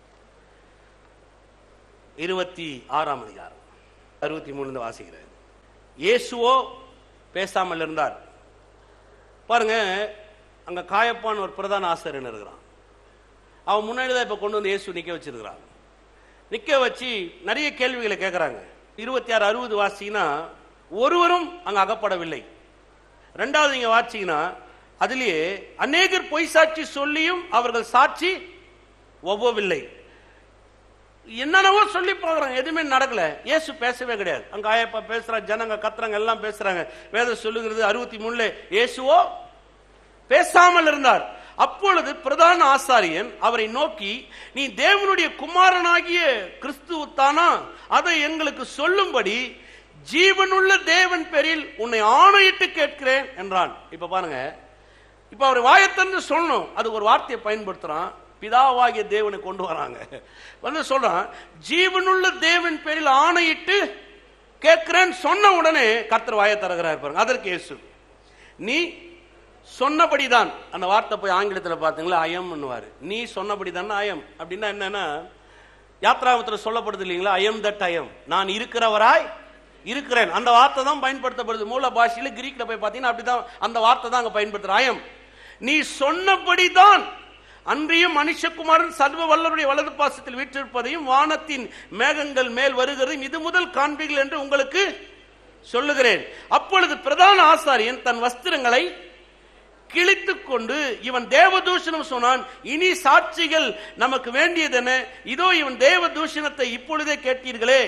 இருபத்தி ஆறாம் அதிகாரம் அறுபத்தி மூணுல வாசிக்கிறேன் இயேசுவோ பேசாமல் இருந்தார் பாருங்க அங்க காயப்பான் ஒரு பிரதான ஆசிரியர் இருக்கிறான் அவன் முன்னாடி தான் இப்ப கொண்டு வந்து இயேசு நிக்க வச்சிருக்கிறான் நிக்க வச்சு நிறைய கேள்விகளை கேட்கறாங்க இருபத்தி ஆறு அறுபது வாசிங்கன்னா ஒருவரும் அங்க அகப்படவில்லை ரெண்டாவது நீங்க வாசிங்கன்னா அதிலேயே அநேகர் பொய் சாட்சி சொல்லியும் அவர்கள் சாட்சி ஒவ்வொவில்லை என்னென்னவோ சொல்லி போகிறாங்க எதுவுமே நடக்கல இயேசு பேசவே கிடையாது அங்க ஆயப்பா பேசுறாங்க ஜனங்க கத்துறாங்க எல்லாம் பேசுறாங்க வேதம் சொல்லுகிறது அறுபத்தி மூணுல இயேசுவோ பேசாமல் இருந்தார் அப்பொழுது பிரதான ஆசாரியன் அவரை நோக்கி நீ தேவனுடைய குமாரனாகிய கிறிஸ்துவுத்தானா அதை எங்களுக்கு சொல்லும்படி ஜீவனுள்ள தேவன் பேரில் உன்னை ஆணையிட்டு கேட்கிறேன் என்றான் இப்ப பாருங்க இப்ப அவர் வாயத்தன்னு சொல்லணும் அது ஒரு வார்த்தையை பயன்படுத்துறான் பிதாவாகிய தேவனை கொண்டு வராங்க வந்து சொல்றான் ஜீவனுள்ள தேவன் பேரில் ஆணையிட்டு கேட்கிறேன்னு சொன்ன உடனே கர்த்தர் வாயை தருகிறார் பாருங்க அதற்கு இயேசு நீ சொன்னபடிதான் அந்த வார்த்தை போய் ஆங்கிலத்தில் பார்த்தீங்களா அயம் பண்ணுவார் நீ சொன்னபடிதான் அயம் அப்படின்னா என்னன்னா யாத்ராமத்தில் சொல்லப்படுது இல்லைங்களா அயம் தட் அயம் நான் இருக்கிறவராய் இருக்கிறேன் அந்த வார்த்தை தான் பயன்படுத்தப்படுது மூல பாஷையில் கிரீக்கில் போய் பார்த்தீங்கன்னா அப்படிதான் அந்த வார்த்தை தான் அங்கே பயன்படுத்துற அயம் நீ சொன்னபடிதான் அன்றியும் மனுஷகுமாரன் சர்வ வல்லருடைய வலது பாசத்தில் வீற்றிருப்பதையும் வானத்தின் மேகங்கள் மேல் வருகிறதையும் இது முதல் காண்பீர்கள் என்று உங்களுக்கு சொல்லுகிறேன் அப்பொழுது பிரதான ஆசாரியன் தன் வஸ்திரங்களை கிழித்துக் கொண்டு இவன் தேவதூஷணம் சொன்னான் இனி சாட்சிகள் நமக்கு வேண்டியது என்ன இதோ இவன் தேவதூஷணத்தை இப்பொழுதே கேட்டீர்களே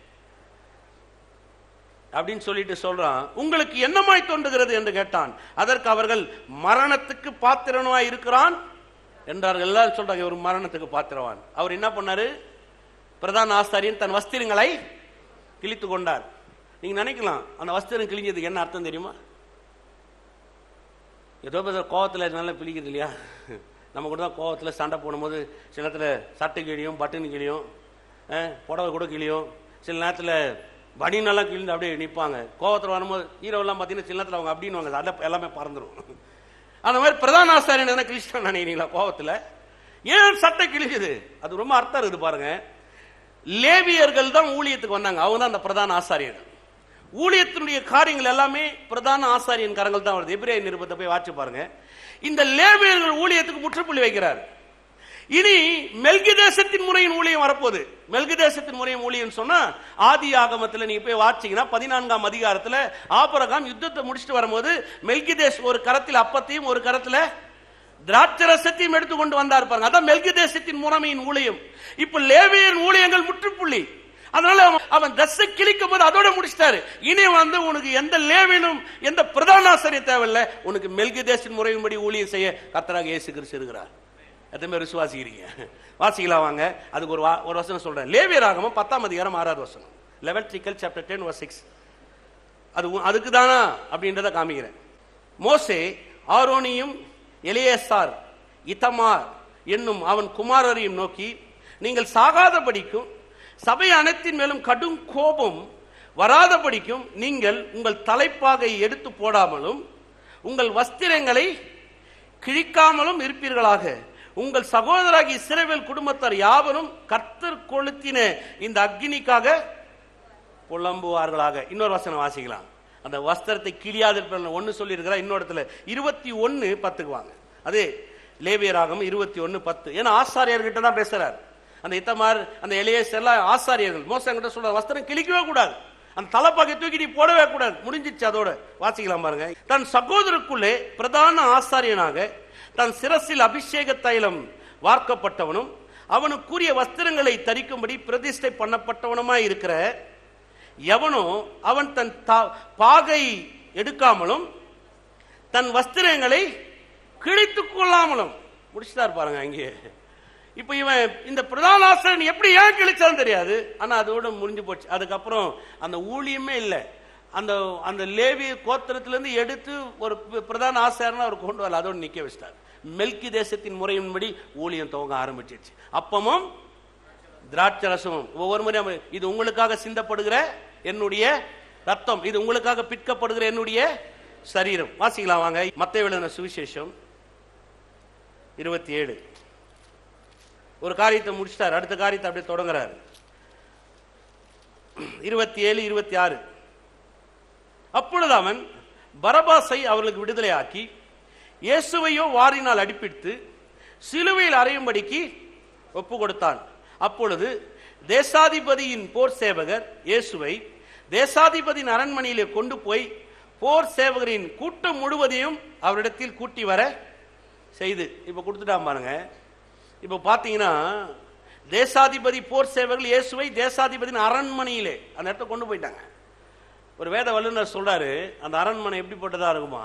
அப்படின்னு சொல்லிட்டு சொல்றான் உங்களுக்கு என்னமாய் தோன்றுகிறது என்று கேட்டான் அதற்கு அவர்கள் மரணத்துக்கு பாத்திரனாய் இருக்கிறான் என்றார்கள் எல்லாரும் சொல்றாங்க ஒரு மரணத்துக்கு பாத்திரவான் அவர் என்ன பண்ணாரு பிரதான ஆசாரியன் தன் வஸ்திரங்களை கிழித்து கொண்டார் நீங்க நினைக்கலாம் அந்த வஸ்திரம் கிழிஞ்சதுக்கு என்ன அர்த்தம் தெரியுமா ஏதோ பேர் கோவத்தில் நல்லா பிழிக்கிறது இல்லையா நம்ம கூட தான் கோவத்தில் சண்டை போடும்போது சில நேரத்தில் சட்டை கிழியும் பட்டுன்னு கிழியும் அஹ், புடவை கூட கிழியும் சில நேரத்தில் பனியனெல்லாம் கிழிந்து அப்படியே நிற்பாங்க கோவத்தில் வரும்போது ஹீரோலாம் பார்த்தீங்கன்னா சில நேரத்தில் அவங்க அப்படின்னு வாங்க அதெல்லாம் எல்லாமே பறந்துடும் அந்த மாதிரி பிரதான ஆசாரியன் என்ன கிழிச்சிட்டான் நினைக்கிறீங்களா கோவத்தில் ஏன் சட்டை கிழிஞ்சது அது ரொம்ப அர்த்தம் இருக்குது பாருங்க லேவியர்கள் தான் ஊழியத்துக்கு வந்தாங்க அவங்க தான் அந்த பிரதான ஆசாரியர்கள் ஊழியத்தினுடைய காரியங்கள் எல்லாமே பிரதான ஆசாரியன் கரங்கள் தான் வருது எபிரேய நிருபத்தை போய் வாட்சி பாருங்க இந்த லேவியர்கள் ஊழியத்துக்கு முற்றுப்புள்ளி வைக்கிறார் இனி மெல்கி தேசத்தின் முறையின் ஊழியம் வரப்போகுது மெல்கி தேசத்தின் முறையின் ஊழியம் சொன்னா ஆதி ஆகமத்துல நீங்க போய் வாட்சிங்கன்னா பதினான்காம் அதிகாரத்துல ஆபரகாம் யுத்தத்தை முடிச்சுட்டு வரும்போது மெல்கி ஒரு கரத்தில் அப்பத்தையும் ஒரு கரத்துல திராட்சரசத்தையும் எடுத்துக்கொண்டு வந்தார் பாருங்க அதான் மெல்கி தேசத்தின் முறைமையின் ஊழியம் இப்ப லேவியர் ஊழியங்கள் முற்றுப்புள்ளி அதனால அவன் அவன் தசை கிழிக்கும் போது அதோட முடிச்சிட்டாரு இனி வந்து உனக்கு எந்த லேவினும் எந்த பிரதான ஆசிரியர் தேவையில்லை உனக்கு மெல்கி தேசின் முறையின்படி ஊழியம் செய்ய கத்தராக இயேசு கிறிஸ்து இருக்கிறார் எத்தனை பேர் விசுவாசிக்கிறீங்க வாசிக்கலாம் வாங்க அதுக்கு ஒரு வா- ஒரு வசனம் சொல்றேன் லேவியராகமம் பத்தாம் அதிகாரம் ஆறாவது வசனம் லெவன்த்ரிக்கல் சாப்டர் டென் ஒரு சிக்ஸ் அது உ- அதுக்கு தானா அப்படின்றத காமிக்கிறேன் மோசே ஆரோனியும் எலியேசார் இத்தமார் என்னும் அவன் குமாரரையும் நோக்கி நீங்கள் சாகாதபடிக்கும் சபை அனைத்தின் மேலும் கடும் கோபம் வராதபடிக்கும் நீங்கள் உங்கள் தலைப்பாகை எடுத்து போடாமலும் உங்கள் வஸ்திரங்களை கிழிக்காமலும் இருப்பீர்களாக உங்கள் சகோதராகி இஸ்ரவேல் குடும்பத்தார் யாவரும் கர்த்தர் கொளுத்தின இந்த அக்னிக்காக புலம்புவார்களாக இன்னொரு வசனம் வாசிக்கலாம் அந்த வஸ்திரத்தை கிழியாதிருப்ப ஒன்னு சொல்லி இருக்கிறா இன்னொரு இடத்துல இருபத்தி ஒன்னு பத்துக்கு வாங்க அதே லேவியராகம் இருபத்தி ஒன்னு பத்து ஏன்னா ஆசாரியர்கிட்ட தான் பேசுறார் அந்த இத்தமார் அந்த எலியேஸ் எல்லாம் ஆசாரியர்கள் மோசம் கிட்ட சொல்ற வஸ்திரம் கிழிக்கவே கூடாது அந்த தலைப்பாக்கை தூக்கி நீ போடவே கூடாது முடிஞ்சிச்சு அதோட வாசிக்கலாம் பாருங்க தன் சகோதரருக்குள்ளே பிரதான ஆசாரியனாக தன் சிரசில் அபிஷேக தைலம் வார்க்கப்பட்டவனும் அவனுக்குரிய வஸ்திரங்களை தரிக்கும்படி பிரதிஷ்டை பண்ணப்பட்டவனுமாய் இருக்கிற எவனோ அவன் தன் தா- பாகை எடுக்காமலும் தன் வஸ்திரங்களை கிழித்துக் கொள்ளாமலும் முடிச்சுட்டார் பாருங்க அங்கே இப்ப இவன் இந்த பிரதான ஆசிரியன் எப்படி ஏன் கிழிச்சாலும் தெரியாது ஆனா அதோட முடிஞ்சு போச்சு அதுக்கப்புறம் அந்த ஊழியமே இல்லை அந்த அந்த லேவி கோத்திரத்திலிருந்து எடுத்து ஒரு பி- பிரதான ஆசிரியர்னு அவர் கொண்டு வரல அதோட நிக்க வச்சிட்டார் மெல்கி தேசத்தின் முறையின்படி ஊழியம் துவங்க ஆரம்பிச்சிருச்சு அப்பமும் திராட்சரசமும் ஒவ்வொரு முறையும் இது உங்களுக்காக சிந்தப்படுகிற என்னுடைய ரத்தம் இது உங்களுக்காக பிற்கப்படுகிற என்னுடைய சரீரம் வாசிக்கலாம் வாங்க மத்த எழுதின சுவிசேஷம் இருபத்தி ஏழு ஒரு காரியத்தை முடிச்சிட்டார் அடுத்த காரியத்தை அப்படியே தொடங்குறாரு இருபத்தி ஏழு இருபத்தி ஆறு அப்பொழுது அவன் பரபாசை அவர்களுக்கு விடுதலையாக்கி இயேசுவையோ வாரினால் அடிப்பித்து சிலுவையில் அறையும்படிக்கு ஒப்பு கொடுத்தான் அப்பொழுது தேசாதிபதியின் போர் சேவகர் இயேசுவை தேசாதிபதியின் அரண்மனையிலே கொண்டு போய் போர் சேவகரின் கூட்டம் முழுவதையும் அவரிடத்தில் கூட்டி வர செய்து இப்ப கொடுத்துட்டான் பாருங்க இப்ப பாத்தீங்கன்னா தேசாதிபதி போர் சேவகர்கள் இயேசுவை தேசாதிபதியின் அரண்மனையிலே அந்த இடத்த கொண்டு போயிட்டாங்க ஒரு வேத வல்லுநர் சொல்றாரு அந்த அரண்மனை எப்படிப்பட்டதா இருக்குமா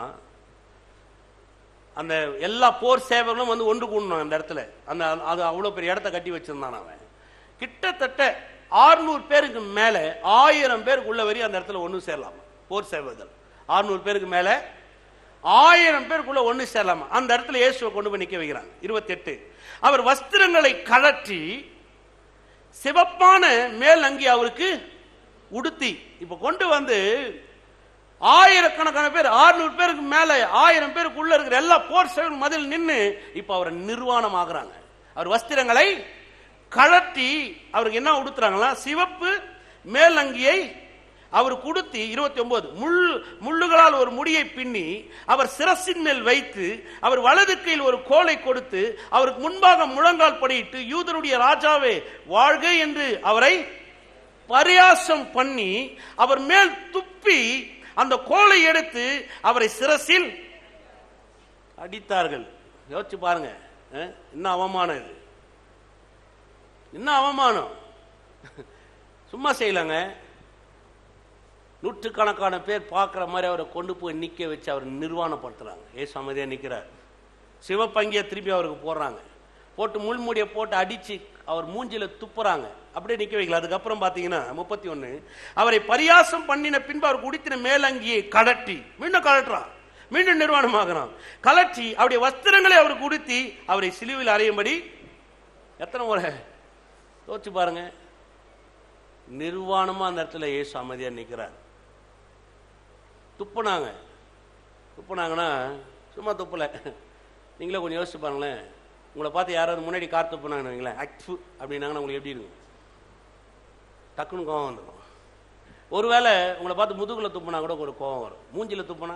அந்த எல்லா போர் சேவர்களும் வந்து ஒன்று கூடணும் அந்த இடத்துல அந்த அது அவ்வளவு பெரிய இடத்த கட்டி வச்சிருந்தான் அவன் கிட்டத்தட்ட 600 பேருக்கு மேல ஆயிரம் பேருக்கு உள்ள வரி அந்த இடத்துல ஒன்று சேரலாம் போர் சேவகர்கள் 600 பேருக்கு மேல ஆயிரம் பேருக்குள்ள ஒன்று சேரலாமா அந்த இடத்துல இயேசுவை கொண்டு போய் நிக்க வைக்கிறாங்க இருபத்தெட்டு அவர் வஸ்திரங்களை கழற்றி சிவப்பான மேல் அங்கி அவருக்கு உடுத்தி இப்ப கொண்டு வந்து ஆயிரக்கணக்கான பேர் 600 பேருக்கு மேல ஆயிரம் பேருக்கு உள்ள இருக்கிற எல்லா போர் சேவன் மதில் நின்னு இப்ப அவரை நிர்வாணம் ஆகுறாங்க அவர் வஸ்திரங்களை கழட்டி அவருக்கு என்ன உடுத்துறாங்களா சிவப்பு மேல் அங்கியை அவர் குடுத்தி இருபத்தி ஒன்பது முள் முள்ளுகளால் ஒரு முடியை பின்னி அவர் சிரசின் மேல் வைத்து அவர் வலது கையில் ஒரு கோலை கொடுத்து அவருக்கு முன்பாக முழங்கால் படியிட்டு யூதருடைய ராஜாவே வாழ்க என்று அவரை பரியாசம் பண்ணி அவர் மேல் துப்பி அந்த கோலை எடுத்து அவரை சிரசில் அடித்தார்கள் யோசிச்சு பாருங்க அஹ், என்ன அவமானம் இது என்ன அவமானம் சும்மா செய்யலங்க நூற்றுக்கணக்கான பேர் பார்க்குற மாதிரி அவரை கொண்டு போய் நிக்க வச்சு அவர் நிர்வாணப்படுத்துறாங்க ஏசு அமைதியா நிக்கிறார் சிவப்பங்கியை திருப்பி அவருக்கு போடுறாங்க போட்டு முள்முடியை போட்டு அடிச்சு அவர் மூஞ்சில துப்புறாங்க அப்படியே நிக்க வைக்கல அதுக்கப்புறம் பாத்தீங்கன்னா முப்பத்தி ஒண்ணு அவரை பரியாசம் பண்ணின பின்பு அவர் குடித்தின மேலங்கியை கழட்டி மீண்டும் கழட்டுறான் மீண்டும் நிர்வாணமாகிறான் கலற்றி அவருடைய வஸ்திரங்களை அவர் குடுத்தி அவரை சிலுவையில் அறையும்படி எத்தனை முறை தோச்சு பாருங்க நிர்வாணமா அந்த இடத்துல இயேசு அமைதியா நிக்கிறார் துப்புனாங்க துப்புனாங்கன்னா சும்மா துப்பல நீங்களே கொஞ்சம் யோசிச்சு பாருங்களேன் உங்களை பார்த்து யாராவது முன்னாடி கார் துப்புனாங்கன்னு வைங்களேன் அக்ஃபு அப்படின்னாங்கன்னா உங்களுக்கு எப்படி இருக்கும் டக்குன்னு கோவம் வந்துடும் ஒருவேளை உங்களை பார்த்து முதுகுல துப்புனா கூட ஒரு கோவம் வரும் மூஞ்சில துப்புனா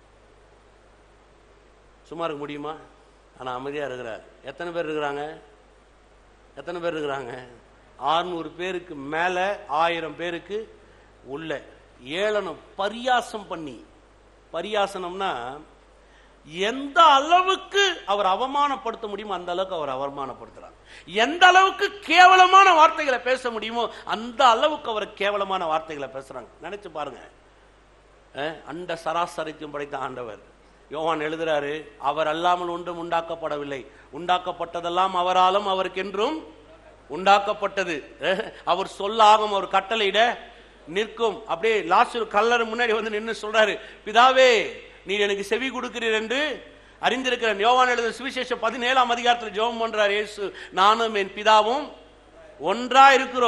சும்மா இருக்க முடியுமா ஆனா அமைதியா இருக்கிறார் எத்தனை பேர் இருக்கிறாங்க எத்தனை பேர் இருக்கிறாங்க ஆறுநூறு பேருக்கு மேல ஆயிரம் பேருக்கு உள்ள ஏளனம் பரியாசம் பண்ணி பரியாசனம்னா எந்த அளவுக்கு அவர் அவமானப்படுத்த முடியுமோ அந்த அளவுக்கு அவர் அவமானப்படுத்துறார் எந்த அளவுக்கு கேவலமான வார்த்தைகளை பேச முடியுமோ அந்த அளவுக்கு அவர் கேவலமான வார்த்தைகளை பேசுறாங்க நினைச்சு பாருங்க அஹ், அண்ட சராசரிக்கும் படைத்த ஆண்டவர் யோவான் எழுதுறாரு அவர் அல்லாமல் ஒன்றும் உண்டாக்கப்படவில்லை உண்டாக்கப்பட்டதெல்லாம் அவராலும் அவருக்கென்றும் உண்டாக்கப்பட்டது அஹ், அவர் சொல்லாகும் அவர் கட்டளையிட நிற்கும் அப்படியே லாஸ்ட் கல்லர் முன்னாடி வந்து நின்னு சொல்றாரு பிதாவே நீர் எனக்கு செவி கொடுக்கிறீர் என்று அறிந்திருக்கிறேன் யோவான் எழுத சுவிசேஷம் பதினேழாம் அதிகாரத்தில் ஜெபம் பண்றார் இயேசு நானும் என் பிதாவும் ஒன்றா இருக்கிறோம்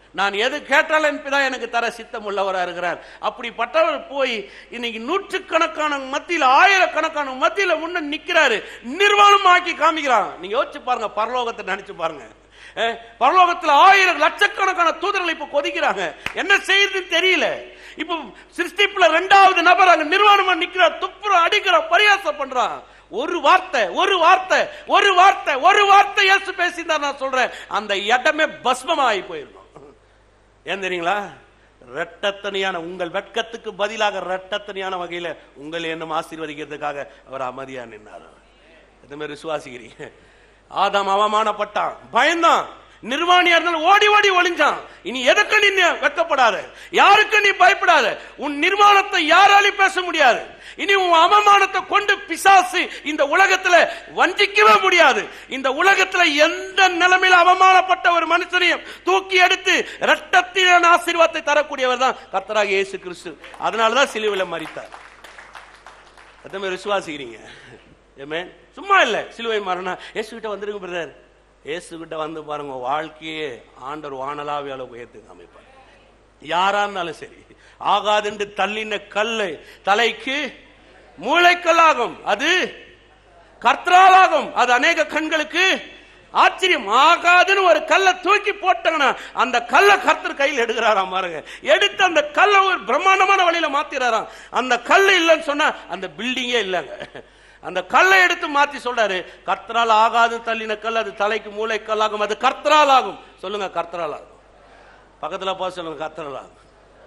நான் எது கேட்டாலும் என்பதா எனக்கு தர சித்தம் உள்ளவரா இருக்கிறார் அப்படிப்பட்டவர் போய் இன்னைக்கு நூற்றுக்கணக்கான மத்தியில் ஆயிரக்கணக்கான மத்தியில முன்ன நிக்கிறாரு நிர்வாணம் ஆக்கி காமிக்கிறான் நீங்க யோசிச்சு பாருங்க பரலோகத்தை நினைச்சு பாருங்க அஹ், பரலோகத்துல ஆயிரம் லட்சக்கணக்கான தூதர்கள் இப்ப கொதிக்கிறாங்க என்ன செய்யுதுன்னு தெரியல இப்ப சிருஷ்டிப்புல ரெண்டாவது நபர் அங்க நிர்வாணமா நிக்கிறார் துப்புறான் அடிக்கிறான் பரியாசம் பண்றான் ஒரு வார்த்தை ஒரு வார்த்தை ஒரு வார்த்தை ஒரு வார்த்தை இயேசு பேசியிருந்தா நான் சொல்றேன் அந்த இடமே பஸ்மமாகி போயிருக்கும் ஏன் தெரியுங்களா ரெட்டத்தனியான உங்கள் வெட்கத்துக்கு பதிலாக ரெட்டத்தனியான வகையில உங்களை என்னும் ஆசீர்வதிக்கிறதுக்காக அவர் அமைதியா நின்னார் இந்த மாதிரி விசுவாசிக்கிறீங்க ஆதாம் அவமானப்பட்டான் பயந்தான் நிர்வாணியா இருந்தாலும் ஓடி ஓடி ஒளிஞ்சான் இனி எதுக்கு நீ வெட்கப்படாத யாருக்கு நீ பயப்படாத உன் நிர்வாணத்தை யாராலையும் பேச முடியாது இனி உன் அவமானத்தை கொண்டு பிசாசு இந்த உலகத்துல வஞ்சிக்கவே முடியாது இந்த உலகத்துல எந்த நிலைமையில அவமானப்பட்ட ஒரு மனுஷனையும் தூக்கி எடுத்து இரட்டத்திலான ஆசீர்வாதத்தை தரக்கூடியவர் தான் கர்த்தராக இயேசு கிறிஸ்து அதனாலதான் சிலுவையில் மறித்தார் எத்தனை பேர் விசுவாசிக்கிறீங்க ஏமே சும்மா இல்ல சிலுவை மரணம் இயேசு கிட்ட வந்துருங்க பிரதர் இயேசு கிட்ட வந்து பாருங்க வாழ்க்கையே ஆண்டவர் வானலாவே அளவு உயர்த்து அமைப்பார் யாரா இருந்தாலும் சரி ஆகாதென்று தள்ளின கல்லை தலைக்கு மூளைக்கல்லாகும் அது கர்த்தராலாகும் அது அநேக கண்களுக்கு ஆச்சரியம் ஆகாதுன்னு ஒரு கல்லை தூக்கி போட்டாங்கன்னா அந்த கல்லை கர்த்தர் கையில் எடுக்கிறாராம் பாருங்க எடுத்து அந்த கல்லை ஒரு பிரம்மாண்டமான வழியில மாத்திராராம் அந்த கல் இல்லைன்னு சொன்னா அந்த பில்டிங்கே இல்லைங்க அந்த கல்லை எடுத்து மாத்தி சொல்றாரு கர்த்தரால் ஆகாது தள்ளின கல் அது தலைக்கு மூளை கல்லாகும் அது கர்த்தரால் ஆகும் சொல்லுங்க கர்த்தரால் ஆகும் பக்கத்துல போ சொல்லுங்க கர்த்தரால் ஆகும்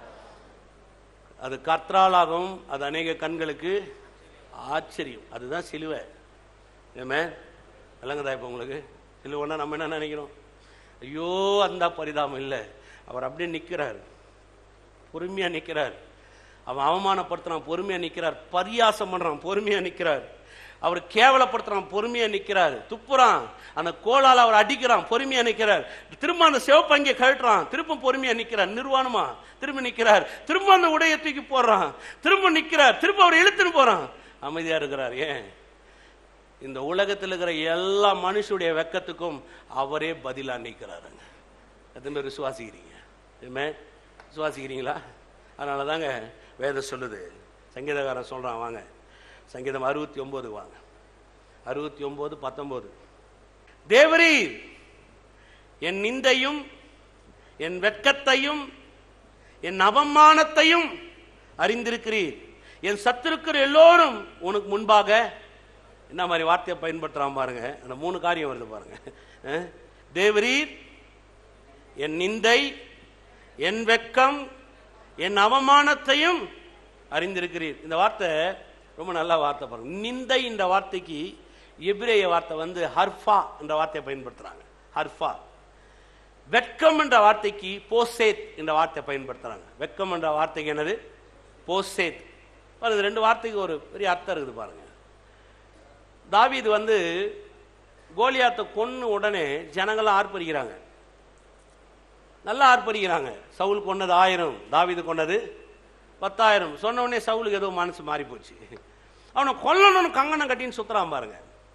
அது கர்த்தரால் ஆகும் அது அநேக கண்களுக்கு ஆச்சரியம் அதுதான் சிலுவை ஏமே விளங்குதா இப்போ உங்களுக்கு சிலுவைன்னா நம்ம என்ன நினைக்கிறோம் ஐயோ அந்த பரிதாபம் இல்லை அவர் அப்படியே நிற்கிறார் பொறுமையா நிற்கிறார் அவன் அவமானப்படுத்துறான் பொறுமையா நிற்கிறார் பரியாசம் பண்றான் பொறுமையா நிற்கிறார் அவர் கேவலப்படுத்துறான் பொறுமையா நிற்கிறார் துப்புறான் அந்த கோலால் அவர் அடிக்கிறான் பொறுமையா நிற்கிறார் திரும்ப அந்த சிவப்பங்கியை கழட்டுறான் திரும்ப பொறுமையா நிற்கிறார் நிர்வாணமா திரும்ப நிற்கிறார் திரும்ப அந்த உடையை தூக்கி போடுறான் திரும்ப நிற்கிறார் திரும்ப அவர் இழுத்துன்னு போறான் அமைதியா இருக்கிறார் ஏன் இந்த உலகத்தில் இருக்கிற எல்லா மனுஷனுடைய வெக்கத்துக்கும் அவரே பதிலா நிற்கிறாருங்க எத்தனை பேர் விசுவாசிக்கிறீங்க ஏமே விசுவாசிக்கிறீங்களா அதனால தாங்க வேதம் சொல்லுது சங்கீதக்காரன் சொல்றான் வாங்க சங்கீதம் அறுபத்தி ஒன்பது வாங்க அறுபத்தி ஒன்பது பத்தொன்பது தேவரீர் என் நிந்தையும் என் வெட்கத்தையும் என் அவமானத்தையும் அறிந்திருக்கிறீர் என் சத்துருக்கிற எல்லோரும் உனக்கு முன்பாக என்ன மாதிரி வார்த்தையை பயன்படுத்துறான் பாருங்க அந்த மூணு காரியம் வருது பாருங்க அஹ், தேவரீர் என் நிந்தை என் வெட்கம் என் அவமானத்தையும் அறிந்திருக்கிறீர் இந்த வார்த்தை ரொம்ப நல்ல வார்த்தை பாருங்க நிந்தை என்ற வார்த்தைக்கு எபிரேய வார்த்தை வந்து ஹர்ஃபா என்ற வார்த்தையை பயன்படுத்துறாங்க ஹர்ஃபா வெட்கம் என்ற வார்த்தைக்கு போசேத் என்ற வார்த்தையை பயன்படுத்துறாங்க வெட்கம் என்ற வார்த்தைக்கு என்னது போசேத் பாருங்க ரெண்டு வார்த்தைக்கு ஒரு பெரிய அர்த்தம் இருக்குது பாருங்க தாவீது வந்து கோலியாத்தை கொன்னு உடனே ஜனங்களாம் ஆர்ப்பரிக்கிறாங்க நல்லா ஆர்ப்பரிக்கிறாங்க சவுல் கொன்னது ஆயிரம் தாவீது கொன்னது பத்தாயிரம் சொன்ன உடனே சவுலுக்கு ஏதோ மனசு மாறி போச்சு அவனை கொல்லணும்னு கங்கணம் கட்டின்னு சுத்துறான் பாருங்க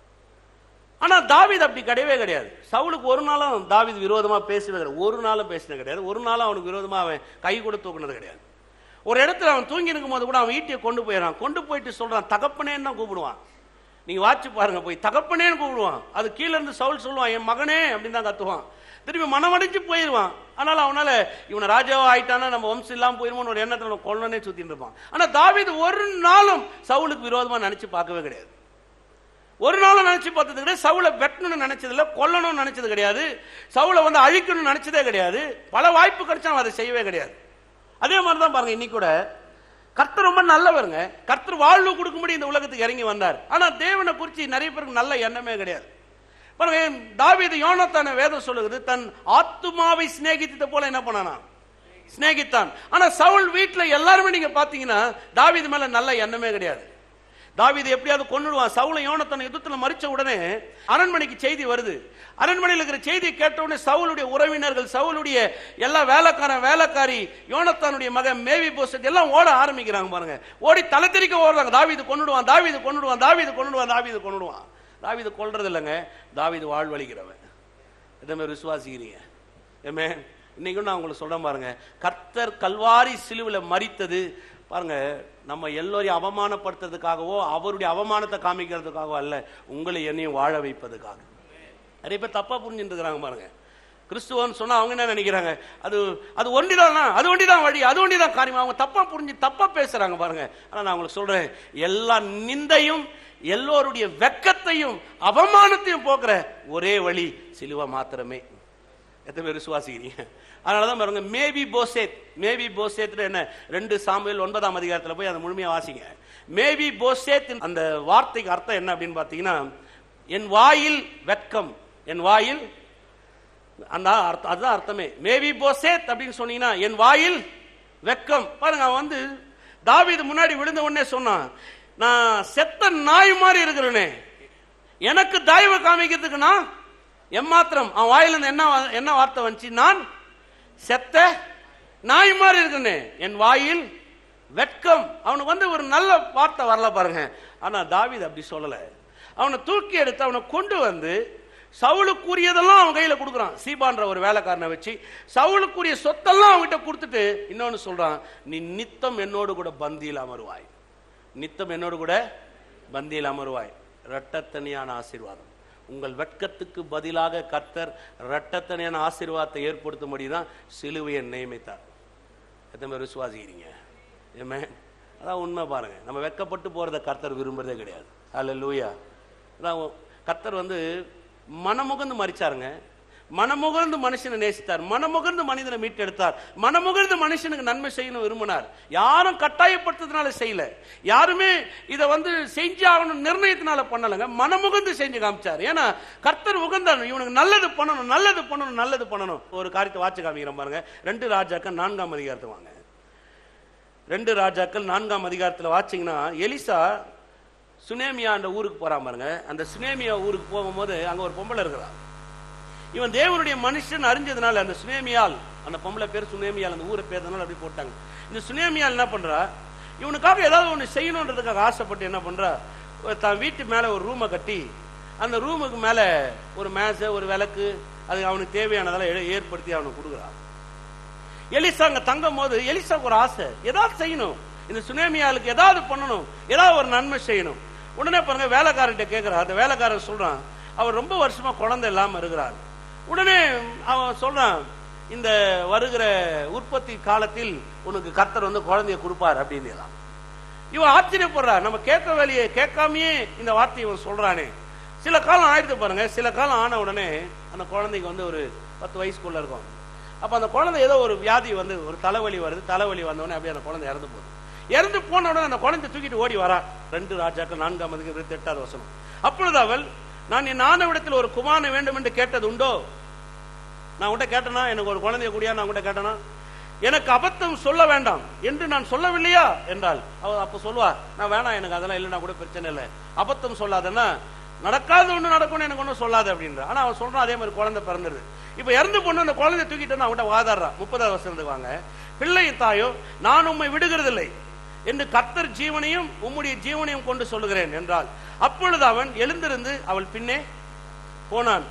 ஆனா தாவீது அப்படி கிடையவே கிடையாது சவுலுக்கு ஒரு நாளும் தாவீது விரோதமா பேசவே கிடையாது ஒரு நாளும் பேசினது கிடையாது ஒரு நாளும் அவனுக்கு விரோதமா அவன் கை கூட தூக்குனது கிடையாது ஒரு இடத்துல அவன் தூங்கி இருக்கும் போது கூட அவன் ஈட்டியை கொண்டு போயிடறான் கொண்டு போயிட்டு சொல்றான் தகப்பனேன்னு தான் கூப்பிடுவான் நீங்க வாட்சி பாருங்க போய் தகப்பனேன்னு கூப்பிடுவான் அது கீழ இருந்து சவுல் சொல்லுவான் என் மகனே அப்படின்னு தான் கத்துவான் திரும்பி மனமடைஞ்சு போயிடுவான் ஆனால் அவனால இவனை ராஜாவா ஆயிட்டானா நம்ம வம்சம் இல்லாம போயிருமோன்னு ஒரு எண்ணத்துல கொல்லனே சுத்திட்டு இருப்பான் ஆனா தாவீது ஒரு நாளும் சவுலுக்கு விரோதமா நினைச்சு பார்க்கவே கிடையாது ஒரு நாளும் நினைச்சு பார்த்தது கிடையாது சவுளை வெட்டணும்னு நினைச்சது இல்லை கொல்லணும்னு நினைச்சது கிடையாது சவுளை வந்து அழிக்கணும்னு நினைச்சதே கிடையாது பல வாய்ப்பு கிடைச்சா அவன் அதை செய்யவே கிடையாது அதே மாதிரி தான் பாருங்க இன்னைக்கு கூட கர்த்தர் ரொம்ப நல்லவருங்க கர்த்தர் வாழ்வு கொடுக்கும்படி இந்த உலகத்துக்கு இறங்கி வந்தார் ஆனா தேவனை குறித்து நிறைய பேருக்கு நல்ல எண்ணமே கிடையாது பாருங்க தாவீது யோனத்தான வேதம் சொல்லுகிறது தன் ஆத்துமாவை சிநேகித்தது போல என்ன பண்ணானா சிநேகித்தான் ஆனா சவுல் வீட்டுல எல்லாருமே நீங்க பாத்தீங்கன்னா தாவீது மேல நல்ல எண்ணமே கிடையாது தாவீது எப்படியாவது கொன்னுடுவான் சவுல யோனத்தனை யுத்தத்துல மறிச்ச உடனே அரண்மனைக்கு செய்தி வருது அரண்மனையில் இருக்கிற செய்தியை கேட்ட உடனே சவுலுடைய உறவினர்கள் சவுலுடைய எல்லா வேலைக்காரன் வேலைக்காரி யோனத்தானுடைய மகன் மேவி போசட் எல்லாம் ஓட ஆரம்பிக்கிறாங்க பாருங்க ஓடி தலை தெறிக்க ஓடுறாங்க தாவீது கொன்னுடுவான் தாவீது கொன்னுடுவான் தாவீது கொன்னுடுவான் தாவீது கொன்னுடுவான் தாவீது கொல்றது இல்லைங்க தாவீது வாழ்வழிக்கிறவன் எதை மாதிரி விசுவாசிக்கிறீங்க ஏமே இன்னைக்கும் நான் உங்களுக்கு சொல்றேன் பாருங்க கர்த்தர் கல்வாரி சிலுவில மறித்தது பாருங்க நம்ம எல்லோரையும் அவமானப்படுத்துறதுக்காகவோ அவருடைய அவமானத்தை காமிக்கிறதுக்காகவோ அல்ல உங்களை என்னையும் வாழ வைப்பதுக்காக நிறைய பேர் தப்பா புரிஞ்சுட்டு இருக்கிறாங்க பாருங்க கிறிஸ்துவன்னு சொன்னா அவங்க என்ன நினைக்கிறாங்க அது அது ஒண்டிதான் அது ஒண்டிதான் வழி அது ஒண்டிதான் காரியம் அவங்க தப்பா புரிஞ்சு தப்பா பேசுறாங்க பாருங்க ஆனா நான் உங்களுக்கு சொல்றேன் எல்லா நிந்தையும் எல்லோருடைய வெக்கத்தையும் அவமானத்தையும் போக்குற ஒரே வழி சிலுவை மாத்திரமே எத்தனை பேர் விசுவாசிக்கிறீங்க அதனாலதான் பாருங்க மேபி போசேத் மேபி போசேத் என்ன ரெண்டு சாமுவேல் ஒன்பதாம் அதிகாரத்துல போய் அதை முழுமையா வாசிங்க மேபி போசேத் அந்த வார்த்தைக்கு அர்த்தம் என்ன அப்படின்னு பாத்தீங்கன்னா என் வாயில் வெட்கம் என் வாயில் அந்த அர்த்தம் அதுதான் அர்த்தமே மேபி போசேத் அப்படின்னு சொன்னீங்கன்னா என் வாயில் வெக்கம் பாருங்க அவன் வந்து தாவீது முன்னாடி விழுந்த உடனே சொன்னான் நான் செத்த நாய் மாதிரி இருக்கிறேனே எனக்கு தயவு காமிக்கிறதுக்கு நான் எம்மாத்திரம் அவன் வாயில இருந்து என்ன வா- என்ன வார்த்தை வந்துச்சு நான் செத்த நாய் மாதிரி இருக்கிறேனே என் வாயில் வெட்கம் அவனுக்கு வந்து ஒரு நல்ல வார்த்தை வரல பாருங்க ஆனா தாவீது அப்படி சொல்லல அவனை தூக்கி எடுத்து அவனை கொண்டு வந்து சவுளுக்குரியதெல்லாம் அவன் கையில கொடுக்குறான் சீபான்ற ஒரு வேலைக்காரனை வச்சு சவுளுக்குரிய சொத்தெல்லாம் அவன்கிட்ட கொடுத்துட்டு இன்னொன்னு சொல்றான் நீ நித்தம் என்னோடு கூட பந்தியில் அமருவாய் நித்தம் என்னோடு கூட பந்தியில் அமருவாய் இரட்டத்தனியான ஆசீர்வாதம் உங்கள் வெட்கத்துக்கு பதிலாக கர்த்தர் இரட்டத்தனியான ஆசீர்வாதத்தை ஏற்படுத்தும்படி தான் சிலுவையை நியமித்தார் எத்தனை பேர் விசுவாசிக்கிறீங்க ஏமே அதான் உண்மை பாருங்க நம்ம வெட்கப்பட்டு போறதை கர்த்தர் விரும்புறதே கிடையாது அல்ல லூயா அதான் கர்த்தர் வந்து மனமுகந்து மறிச்சாருங்க மனமுகர்ந்து மனுஷனை நேசித்தார் மனமுகர்ந்து மனிதனை மீட்டெடுத்தார் மனமுகர்ந்து மனுஷனுக்கு நன்மை செய்யணும் விரும்பினார் யாரும் கட்டாயப்படுத்துறதுனால செய்யல யாருமே இதை வந்து செஞ்சாகணும் நிர்ணயத்தினால பண்ணலைங்க மனமுகந்து செஞ்சு காமிச்சார் ஏன்னா கர்த்தர் உகந்தார் இவனுக்கு நல்லது பண்ணணும் நல்லது பண்ணணும் நல்லது பண்ணணும் ஒரு காரியத்தை வாட்சி காமிக்கிறேன் பாருங்க ரெண்டு ராஜாக்கள் நான்காம் அதிகாரத்தை வாங்க ரெண்டு ராஜாக்கள் நான்காம் அதிகாரத்தில் வாச்சிங்கன்னா எலிசா சுனேமியா அந்த ஊருக்கு போறான் பாருங்க அந்த சுனேமியா ஊருக்கு போகும்போது அங்க ஒரு பொம்பளை இருக்கிறா இவன் தேவனுடைய மனுஷன் அறிஞ்சதுனால அந்த சுனேமியால் அந்த பொம்பளை பேர் சுனேமியால் அந்த ஊரை பேர்னால அப்படி போட்டாங்க இந்த சுனேமியால் என்ன பண்றா இவனுக்காக ஏதாவது ஒன்று செய்யணுன்றதுக்காக ஆசைப்பட்டு என்ன பண்றா ஒரு தான் வீட்டு மேல ஒரு ரூமை கட்டி அந்த ரூமுக்கு மேல ஒரு மேசை ஒரு விளக்கு அது அவனுக்கு தேவையானதெல்லாம் ஏ- ஏற்படுத்தி அவனுக்கு கொடுக்குறான் எலிசா அங்க தங்கும் போது எலிசாக்கு ஒரு ஆசை ஏதாவது செய்யணும் இந்த சுனேமியாளுக்கு ஏதாவது பண்ணணும் ஏதாவது ஒரு நன்மை செய்யணும் உடனே பாருங்க வேலைக்காரர்கிட்ட கேட்கிறா அந்த வேலைக்காரர் சொல்றான் அவர் ரொம்ப வருஷமா குழந்தை இல்லாம இருக்கிறார் உடனே அவன் சொல்றான் இந்த வருகிற உற்பத்தி காலத்தில் உனக்கு கர்த்தர் வந்து குழந்தைய கொடுப்பார் அப்படின்னு இவன் ஆச்சரியப்படுறா நம்ம கேட்க வேலையை கேட்காமயே இந்த வார்த்தையை இவன் சொல்றானே சில காலம் ஆயிடுது பாருங்க சில காலம் ஆன உடனே அந்த குழந்தைக்கு வந்து ஒரு பத்து வயசுக்குள்ள இருக்கும் அப்ப அந்த குழந்தை ஏதோ ஒரு வியாதி வந்து ஒரு தலைவலி வருது தலைவலி வந்த உடனே அப்படியே அந்த குழந்தை இறந்து போகுது இறந்து போன உடனே அந்த குழந்தை தூக்கிட்டு ஓடி வரா ரெண்டு ராஜாக்கள் நான்காம் அதிகம் இருபத்தி எட்டாவது வசனம் அப்பொழுது அவள் நான் என் ஆனவிடத்தில் ஒரு குமாரனை வேண்டும் என்று கேட்டது உண்டோ நான் உன்கிட்ட கேட்டனா எனக்கு ஒரு குழந்தைய கூடியா நான் உன்கிட்ட கேட்டனா எனக்கு அபத்தம் சொல்ல வேண்டாம் என்று நான் சொல்லவில்லையா என்றால் அவ அப்ப சொல்லுவா நான் வேணாம் எனக்கு அதெல்லாம் இல்லைன்னா கூட பிரச்சனை இல்லை அபத்தம் சொல்லாதன்னா நடக்காத ஒண்ணு நடக்கும்னு எனக்கு ஒன்றும் சொல்லாது அப்படின்ற ஆனா அவன் சொல்றான் அதே மாதிரி குழந்தை பிறந்துருது இப்ப இறந்து பொண்ணு அந்த குழந்தை தூக்கிட்டு வந்து அவன்கிட்ட வாதாடுறான் முப்பதாவது வருஷத்துக்கு வாங்க பிள்ளை தாயோ நான் உம்மை விடுகிறதில்லை என்று கர்த்தர் ஜீவனையும் உம்முடைய ஜீவனையும் கொண்டு சொல்லுகிறேன் என்றால் அப்பொழுது அவன் எழுந்திருந்து அவள் பின்னே போனான்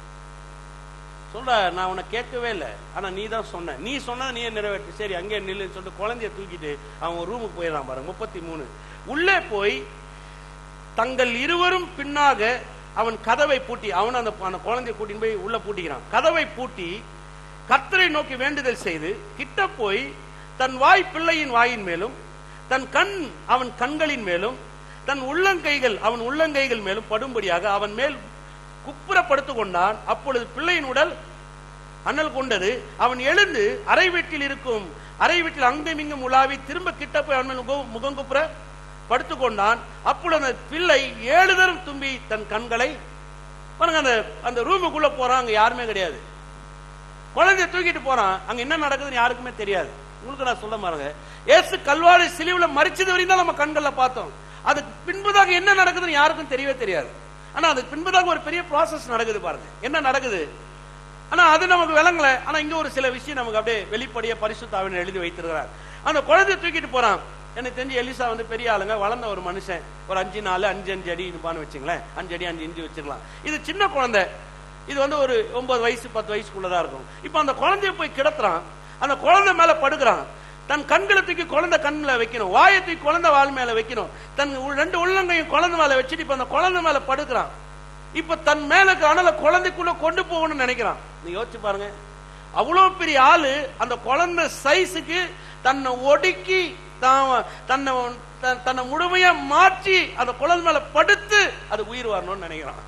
சொல்ற நான் உன்னை கேட்கவே இல்லை ஆனா நீ தான் சொன்ன நீ சொன்னதை நீயே நிறைவேற்று சரி அங்கே நில்லுன்னு சொல்லிட்டு குழந்தைய தூக்கிட்டு அவன் ஒரு ரூமுக்கு போயிடறான் பாருங்க முப்பத்தி மூணு உள்ளே போய் தங்கள் இருவரும் பின்னாக அவன் கதவை பூட்டி அவன் அந்த அந்த குழந்தைய கூட்டின்னு போய் உள்ள பூட்டிக்கிறான் கதவை பூட்டி கர்த்தரை நோக்கி வேண்டுதல் செய்து கிட்ட போய் தன் வாய் பிள்ளையின் வாயின் மேலும் தன் கண் அவன் கண்களின் மேலும் தன் உள்ளங்கைகள் அவன் உள்ளங்கைகள் மேலும் படும்படியாக அவன் மேல் குப்புறப்படுத்திக் கொண்டான் அப்பொழுது பிள்ளையின் உடல் அனல் கொண்டது அவன் எழுந்து அறை வீட்டில் இருக்கும் அறை வீட்டில் அங்கும் இங்கும் உலாவி திரும்ப கிட்ட போய் அவன் மேல் முக- முகங்குப்புற படுத்துக் கொண்டான் அப்பொழுது அந்த பிள்ளை ஏழு தரம் தும்பி தன் கண்களை பாருங்க அந்த அந்த ரூமுக்குள்ள போறான் அங்க யாருமே கிடையாது குழந்தைய தூக்கிட்டு போறான் அங்க என்ன நடக்குதுன்னு யாருக்குமே தெரியாது உங்களுக்கு நான் சொல்ல பாருங்க ஏசு கல்வாரி சிலுவில மறிச்சது வரையும் தான் நம்ம கண்கள்ல பார்த்தோம் அதுக்கு பின்புதாக என்ன நடக்குதுன்னு யாருக்கும் தெரியவே தெரியாது ஆனா அதுக்கு பின்புதாக ஒரு பெரிய ப்ராசஸ் நடக்குது பாருங்க என்ன நடக்குது ஆனா அது நமக்கு விளங்கல ஆனா இங்க ஒரு சில விஷயம் நமக்கு அப்படியே வெளிப்படையா பரிசுத்தாவின் எழுதி வைத்திருக்கிறார் அந்த குழந்தைய தூக்கிட்டு போறான் எனக்கு தெரிஞ்சு எலிசா வந்து பெரிய ஆளுங்க வளர்ந்த ஒரு மனுஷன் ஒரு அஞ்சு நாலு அஞ்சு அஞ்சு அடி இருப்பான்னு வச்சுங்களேன் அஞ்சு அடி அஞ்சு இன்ச்சு வச்சுக்கலாம் இது சின்ன குழந்தை இது வந்து ஒரு ஒன்பது வயசு பத்து வயசுக்குள்ளதான் இருக்கும் இப்போ அந்த குழந்தைய போய் கிடத்துறான் அந்த குழந்தை மேல படுக்கிறான் தன் கண்களை தூக்கி குழந்தை கண்ணில் வைக்கணும் வாயை தூக்கி குழந்தை வால் மேல வைக்கணும் தன் உள் ரெண்டு உள்ளங்கையும் குழந்தை மேல வச்சுட்டு இப்ப அந்த குழந்தை மேல படுக்கிறான் இப்ப தன் மேல இருக்கிற அனலை குழந்தைக்குள்ள கொண்டு போகணும்னு நினைக்கிறான் நீ யோசிச்சு பாருங்க அவ்வளவு பெரிய ஆளு அந்த குழந்தை சைஸுக்கு தன்னை ஒடுக்கி தான் தன்னை தன்- தன்னை முழுமையா மாற்றி அந்த குழந்தை மேல படுத்து அது உயிர் வரணும்னு நினைக்கிறான்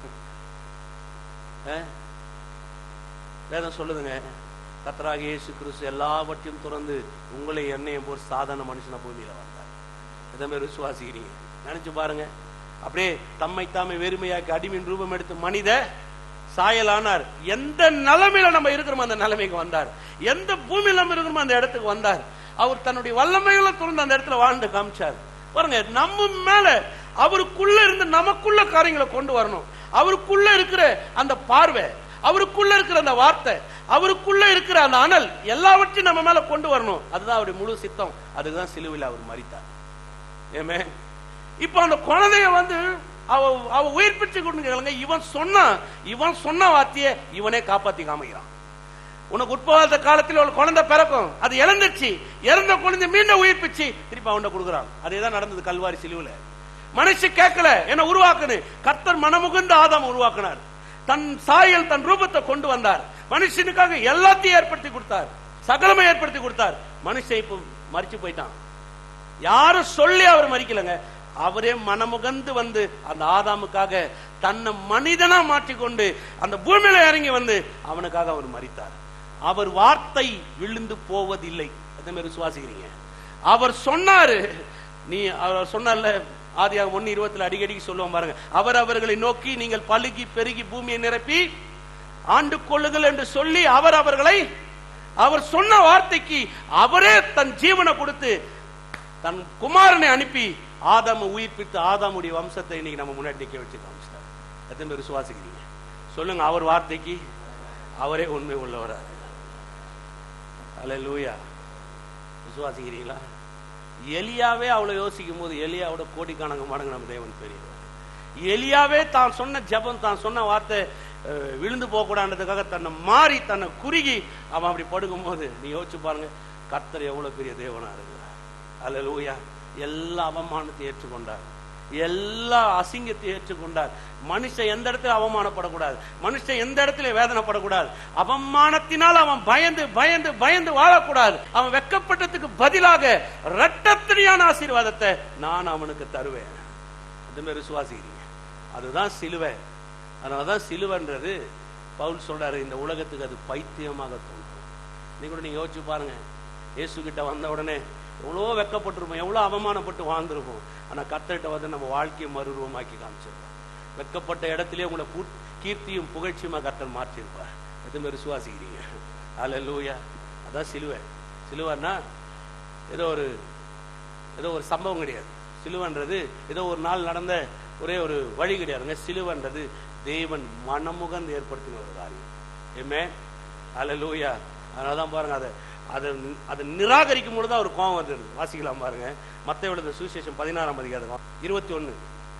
ஆ? வேதம் சொல்லுதுங்க கத்தராக இயேசு கிறிஸ்து எல்லாவற்றையும் துறந்து உங்களை என்னையும் போல் சாதாரண மனுஷன பூமியில வந்தார் இதை மாதிரி விசுவாசிக்கிறீங்க நினைச்சு பாருங்க அப்படியே தம்மை தாமே வெறுமையாக்கி அடிமின் ரூபம் எடுத்து மனித சாயலானார் எந்த நிலைமையில நம்ம இருக்கிறோமோ அந்த நிலைமைக்கு வந்தார் எந்த பூமியில நம்ம இருக்கிறோமோ அந்த இடத்துக்கு வந்தார் அவர் தன்னுடைய வல்லமைகளை துறந்து அந்த இடத்துல வாழ்ந்து காமிச்சார் பாருங்க நம்ம மேல அவருக்குள்ள இருந்து நமக்குள்ள காரியங்களை கொண்டு வரணும் அவருக்குள்ள இருக்கிற அந்த பார்வை அவருக்குள்ள இருக்கிற அந்த வார்த்தை அவருக்குள்ள இருக்கிற அந்த அனல் எல்லாவற்றையும் நம்ம மேல கொண்டு வரணும் அதுதான் அவருடைய முழு சித்தம் அதுதான் சிலுவையில் அவர் மறித்தார் ஏமே இப்போ அந்த குழந்தைய வந்து அவ அவ உயிர் பெற்று கொண்டு கேளுங்க இவன் சொன்னா இவன் சொன்ன வார்த்தையை இவனே காப்பாத்தி காமிக்கிறான் உனக்கு உட்பவாத காலத்தில் ஒரு குழந்தை பிறக்கும் அது இறந்துச்சு இறந்த குழந்தை மீண்டும் உயிர் பிச்சு திருப்பி அவன்கிட்ட கொடுக்குறான் அதேதான் நடந்தது கல்வாரி சிலுவுல மனுஷன் கேட்கல என்ன உருவாக்குனு கர்த்தர் மனமுகுந்த ஆதாம் உருவாக்குனார் தன் சாயல் தன் ரூபத்தை கொண்டு வந்தார் மனுஷனுக்காக எல்லாத்தையும் ஏற்படுத்தி கொடுத்தார் சகலமை ஏற்படுத்தி கொடுத்தார் மனுஷன் இப்போ மறிச்சு போயிட்டான் யாரும் சொல்லி அவர் மறிக்கலங்க அவரே மனமுகந்து வந்து அந்த ஆதாமுக்காக தன்னை மனிதனா மாற்றிக்கொண்டு அந்த பூமியில இறங்கி வந்து அவனுக்காக அவர் மறித்தார் அவர் வார்த்தை விழுந்து போவதில்லை அதே மாதிரி விசுவாசிக்கிறீங்க அவர் சொன்னாரு நீ அவர் சொன்னார்ல ஆதியாக ஒன்னு இருபத்துல அடிக்கடி சொல்லுவோம் பாருங்க அவர் அவர்களை நோக்கி நீங்கள் பழுகி பெருகி பூமியை நிரப்பி ஆண்டு கொள்ளுங்கள் என்று சொல்லி அவர் அவர்களை அவர் சொன்ன வார்த்தைக்கு அவரே தன் ஜீவனை கொடுத்து தன் குமாரனை அனுப்பி ஆதாம உயிர்ப்பித்து ஆதாமுடைய வம்சத்தை இன்னைக்கு நம்ம முன்னாடி நிக்க வச்சு காமிச்சிட்டார் எத்தனை பேர் விசுவாசிக்கிறீங்க சொல்லுங்க அவர் வார்த்தைக்கு அவரே உண்மை உள்ளவரா அல்ல லூயா விசுவாசிக்கிறீங்களா எலியாவே அவ்வளவு யோசிக்கும் போது எலியாவோட கோடிக்கணக்கு மடங்கு நம்ம தேவன் பெரியவர் எலியாவே தான் சொன்ன ஜெபம் தான் சொன்ன வார்த்தை அஹ், விழுந்து போகக்கூடாதுன்றதுக்காக தன்னை மாறி தன்னை குறுகி அவன் அப்படி படுக்கும் போது நீ யோசிச்சு பாருங்க கர்த்தர் எவ்வளவு பெரிய தேவனா இருக்கிறார் அல்லேலூயா எல்லா அவமானத்தை ஏற்றுக்கொண்டார் எல்லா அசிங்கத்தை ஏற்றுக்கொண்டார் மனுஷன் எந்த இடத்துல அவமானப்படக்கூடாது மனுஷன் எந்த இடத்துல வேதனைப்படக்கூடாது அவமானத்தினால் அவன் பயந்து பயந்து பயந்து வாழக்கூடாது அவன் வெக்கப்பட்டதுக்கு பதிலாக இரட்டத்திரியான ஆசீர்வாதத்தை நான் அவனுக்கு தருவேன் அது மாதிரி விசுவாசிக்கிறீங்க அதுதான் சிலுவை அதனாலதான் சிலுவைன்றது பவுல் சொல்றாரு இந்த உலகத்துக்கு அது பைத்தியமாக தோன்றும் நீ கூட நீங்க யோசிச்சு பாருங்க இயேசு கிட்ட வந்த உடனே எவ்வளோ வெக்கப்பட்டிருப்போம் எவ்வளோ அவமானப்பட்டு வாழ்ந்திருப்போம் ஆனா கர்த்தர்கிட்ட வந்து நம்ம வாழ்க்கையை மறுரூபமாக்கி காமிச்சிருப்போம் வெக்கப்பட்ட இடத்திலே உங்களை பூ- கீர்த்தியும் புகழ்ச்சியுமா கர்த்தர் மாற்றிருப்பார் எதுவுமே விசுவாசிக்கிறீங்க அல்ல லூயா அதான் சிலுவை சிலுவைன்னா ஏதோ ஒரு ஏதோ ஒரு சம்பவம் கிடையாது சிலுவன்றது ஏதோ ஒரு நாள் நடந்த ஒரே ஒரு வழி கிடையாதுங்க சிலுவன்றது தேவன் மனமுகந்து ஏற்படுத்தின ஒரு காரியம் ஏமே அல்லேலூயா அதனால தான் பாருங்க அதை அதை அதை நிராகரிக்கும் பொழுது தான் ஒரு கோபம் வந்துடுது வாசிக்கலாம் பாருங்க மத்த எழுத சுவிசேஷம் பதினாறாம் அதிகாரம் இருபத்தி ஒன்னு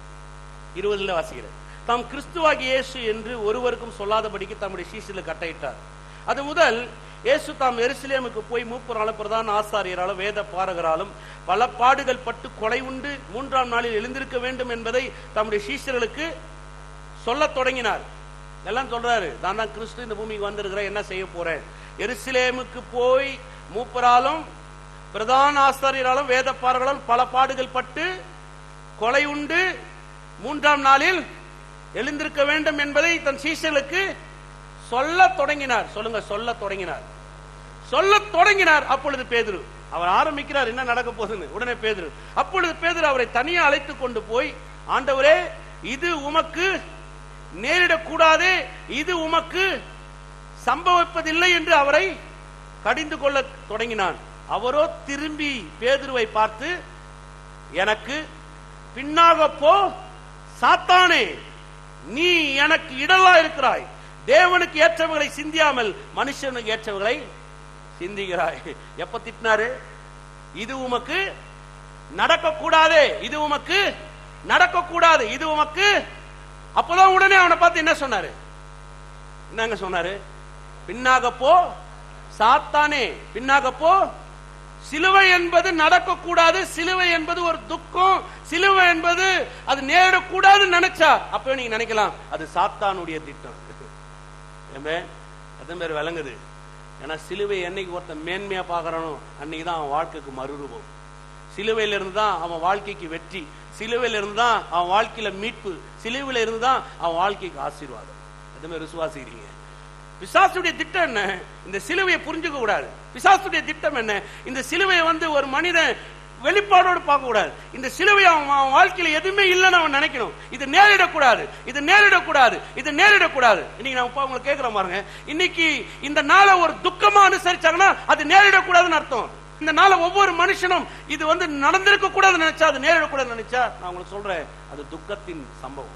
இருபதுல வாசிக்கிறேன் தாம் கிறிஸ்துவாகி இயேசு என்று ஒருவருக்கும் சொல்லாதபடிக்கு தம்முடைய சீசில கட்டளையிட்டார் அது முதல் இயேசு தாம் எருசலேமுக்கு போய் மூப்பராலும் பிரதான ஆசாரியராலும் வேத பாரகராலும் பல பாடுகள் பட்டு கொலை உண்டு மூன்றாம் நாளில் எழுந்திருக்க வேண்டும் என்பதை தம்முடைய சீஷர்களுக்கு சொல்லத் தொடங்கினார் எல்லாம் சொல்றாரு நான் தான் கிறிஸ்து இந்த பூமிக்கு வந்திருக்கிறேன் என்ன செய்ய போறேன் எருசலேமுக்கு போய் மூப்பராலும் பிரதான ஆசாரியராலும் வேதப்பாரர்களும் பல பாடுகள் பட்டு கொலை உண்டு மூன்றாம் நாளில் எழுந்திருக்க வேண்டும் என்பதை தன் சீஷர்களுக்கு சொல்ல தொடங்கினார் சொல்லுங்க சொல்ல தொடங்கினார் சொல்ல தொடங்கினார் அப்பொழுது பேதுரு அவர் ஆரம்பிக்கிறார் என்ன நடக்க போகுதுன்னு உடனே பேதுரு அப்பொழுது பேதுரு அவரை தனியே அழைத்து கொண்டு போய் ஆண்டவரே இது உமக்கு நேரிடக்கூடாது இது உமக்கு சம்பவிப்பதில்லை என்று அவரை கடிந்து கொள்ள தொடங்கினான் அவரோ திரும்பி பேதுருவை பார்த்து எனக்கு பின்னாக போ சாத்தானே நீ எனக்கு இடலா இருக்கிறாய் தேவனுக்கு ஏற்றவர்களை சிந்தியாமல் மனுஷனுக்கு ஏற்றவர்களை சிந்திக்கிறாய் எப்ப திட்டினாரு இது உமக்கு நடக்கக்கூடாது இது உமக்கு நடக்கக்கூடாது இது உமக்கு அப்பதான் உடனே அவனை பார்த்து என்ன சொன்னாரு என்னங்க சொன்னாரு பின்னாக போ சாத்தானே பின்னாக போ சிலுவை என்பது நடக்கக்கூடாது சிலுவை என்பது ஒரு துக்கம் சிலுவை என்பது அது நேரிடக்கூடாதுன்னு நினைச்சா அப்ப நீங்க நினைக்கலாம் அது சாத்தானுடைய திட்டம் ஏமே எத்தனை பேர் விளங்குது ஏன்னா சிலுவை என்னைக்கு ஒருத்தன் மேன்மையா பார்க்கறானோ அன்னைக்கு தான் அவன் வாழ்க்கைக்கு மறுரூபம் சிலுவையில இருந்து தான் அவன் வாழ்க்கைக்கு வெற்றி சிலுவையில இருந்து தான் அவன் வாழ்க்கையில மீட்பு சிலுவையில இருந்து தான் அவன் வாழ்க்கைக்கு ஆசீர்வாதம் எத்தனை பேர் விசுவாசிக்கிறீங்க பிசாசுடைய திட்டம் என்ன இந்த சிலுவையை புரிஞ்சுக்க கூடாது பிசாசுடைய திட்டம் என்ன இந்த சிலுவையை வந்து ஒரு மனிதன் வெளிப்பாடோடு பார்க்க கூடாது இந்த சிலுவை அவன் அவன் வாழ்க்கையில எதுவுமே இல்லைன்னு அவன் நினைக்கணும் இது நேரிடக்கூடாது இது நேரிடக்கூடாது இது நேரிடக்கூடாது இன்னைக்கு நான் இப்ப உங்களுக்கு கேட்கிறோம் பாருங்க இன்னைக்கு இந்த நாளை ஒரு துக்கமா அனுசரிச்சாங்கன்னா அது நேரிடக்கூடாதுன்னு அர்த்தம் இந்த நாளை ஒவ்வொரு மனுஷனும் இது வந்து நடந்திருக்க கூடாதுன்னு நினைச்சா அது நேரிடக்கூடாதுன்னு நினைச்சா நான் உங்களுக்கு சொல்றேன் அது துக்கத்தின் சம்பவம்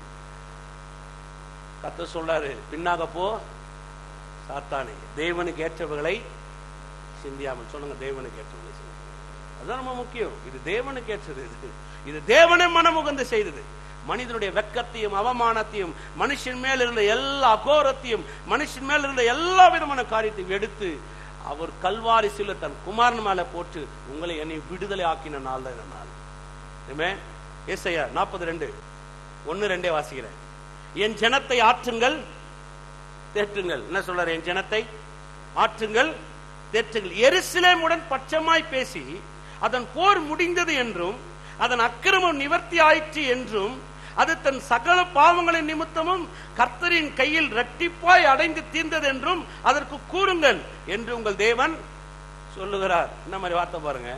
கத்த சொல்றாரு பின்னாக போ சாத்தானே தேவனுக்கு ஏற்றவர்களை சிந்தியாமல் சொல்லுங்க தேவனுக்கு ஏற்றவர்களை சிந்தியாமல். அதுதான் ரொம்ப முக்கியம் இது தேவனுக்கு ஏற்றது இது இது தேவனே மனமுகந்து செய்தது மனிதனுடைய வெக்கத்தையும் அவமானத்தையும் மனுஷன் மேல் இருந்த எல்லா அகோரத்தையும் மனுஷன் மேல் இருந்த எல்லா விதமான காரியத்தையும் எடுத்து அவர் கல்வாரி சில தன் குமாரன் மேல போட்டு உங்களை என்னை விடுதலை ஆக்கின நாள் தான் இந்த நாள் ஆமே ஏசையா நாற்பது ரெண்டு ஒன்னு ரெண்டே வாசிக்கிறேன் என் ஜனத்தை ஆற்றுங்கள் தேற்றுங்கள் என்ன சொல்றாரு என் ஜனத்தை ஆற்றுங்கள் தேற்றுங்கள் எருசலேமுடன் பட்சமாய் பேசி அதன் போர் முடிந்தது என்றும் அதன் அக்கிரமம் நிவர்த்தி ஆயிற்று என்றும் அது தன் சகல பாவங்களின் நிமித்தமும் கர்த்தரின் கையில் இரட்டிப்பாய் அடைந்து தீர்ந்தது என்றும் அதற்கு கூறுங்கள் என்று உங்கள் தேவன் சொல்லுகிறார் என்ன மாதிரி வார்த்தை பாருங்க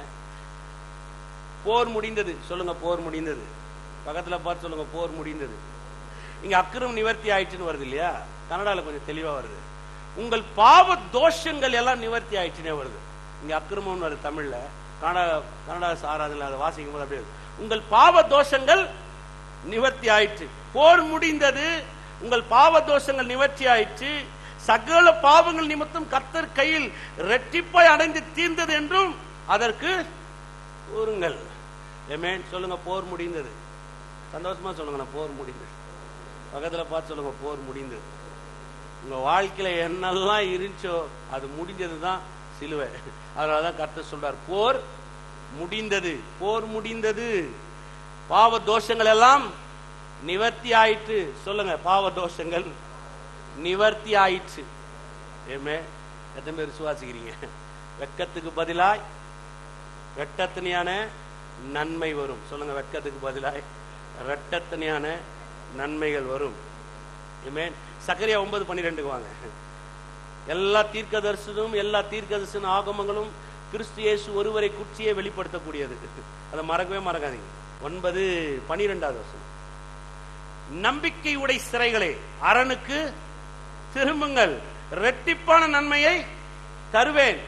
போர் முடிந்தது சொல்லுங்க போர் முடிந்தது பக்கத்துல பார்த்து சொல்லுங்க போர் முடிந்தது இங்க அக்கிரம் நிவர்த்தி ஆயிடுச்சுன்னு வருது இல்லையா கன்னடால கொஞ்சம் தெளிவா வருது உங்கள் பாவ தோஷங்கள் எல்லாம் நிவர்த்தி ஆயிடுச்சுனே வருது இங்க அக்கிரமம்னு வருது தமிழ்ல கன்னடா கன்னடா சாராதுல அதை வாசிக்கும் போது அப்படியே வருது. உங்கள் பாவ தோஷங்கள் நிவர்த்தி ஆயிற்று போர் முடிந்தது உங்கள் பாவ தோஷங்கள் நிவர்த்தி ஆயிற்று சகல பாவங்கள் நிமித்தம் கர்த்தர் கையில் ரெட்டிப்பாய் அடைந்து தீர்ந்தது என்றும் அதற்கு கூறுங்கள் ஏமேன் சொல்லுங்க போர் முடிந்தது சந்தோஷமா சொல்லுங்க நான் போர் முடிந்தது பக்கத்துல பார்த்து சொல்லுங்க போர் முடிந்தது உங்க வாழ்க்கையில என்னெல்லாம் இருந்துச்சோ அது முடிஞ்சது தான் சிலுவை அதனாலதான் கர்த்தர் சொல்றார் போர் முடிந்தது போர் முடிந்தது பாவ தோஷங்கள் எல்லாம் நிவர்த்தி ஆயிற்று சொல்லுங்க பாவ தோஷங்கள் நிவர்த்தி ஆயிற்று ஏமே எத்தனை பேர் விசுவாசிக்கிறீங்க வெக்கத்துக்கு பதிலாய் ரெட்டத்தனையான நன்மை வரும் சொல்லுங்க வெக்கத்துக்கு பதிலாய் ரெட்டத்தனையான நன்மைகள் வரும் ஆமென். சக்கரியா ஒன்பது பன்னிரெண்டுக்கு வாங்க எல்லா தீர்க்கதரிசனும் எல்லா தீர்க்கதரிசன ஆகமங்களும் கிறிஸ்து இயேசு ஒருவரை குற்றியே வெளிப்படுத்தக்கூடியது அதை மறக்கவே மறக்காதீங்க ஒன்பது பனிரெண்டாவது வருஷம் நம்பிக்கை உடை சிறைகளே அரணுக்கு திரும்புங்கள் ரெட்டிப்பான நன்மையை தருவேன்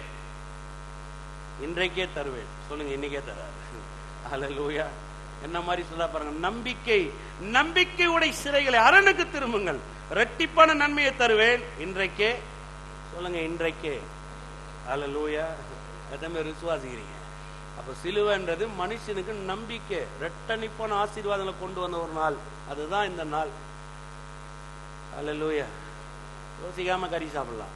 இன்றைக்கே தருவேன் சொல்லுங்க இன்னைக்கே தராரு ஹalleluya என்ன மாதிரி சொல்ல பாருங்க நம்பிக்கை நம்பிக்கை உடை சிறைகளை அரணுக்கு திரும்புங்கள் ரெட்டிப்பான நன்மையை தருவேன் இன்றைக்கே சொல்லுங்க இன்றைக்கே ஹalleluya எத்தனை பேர் விசுவாசிக்கிறீங்க அப்ப சிலுவைன்றது மனுஷனுக்கு நம்பிக்கை ரெட்டனிப்பான ஆசீர்வாதங்களை கொண்டு வந்த ஒரு நாள் அதுதான் இந்த நாள் ஹalleluya யோசிக்காம கறி சாப்பிடலாம்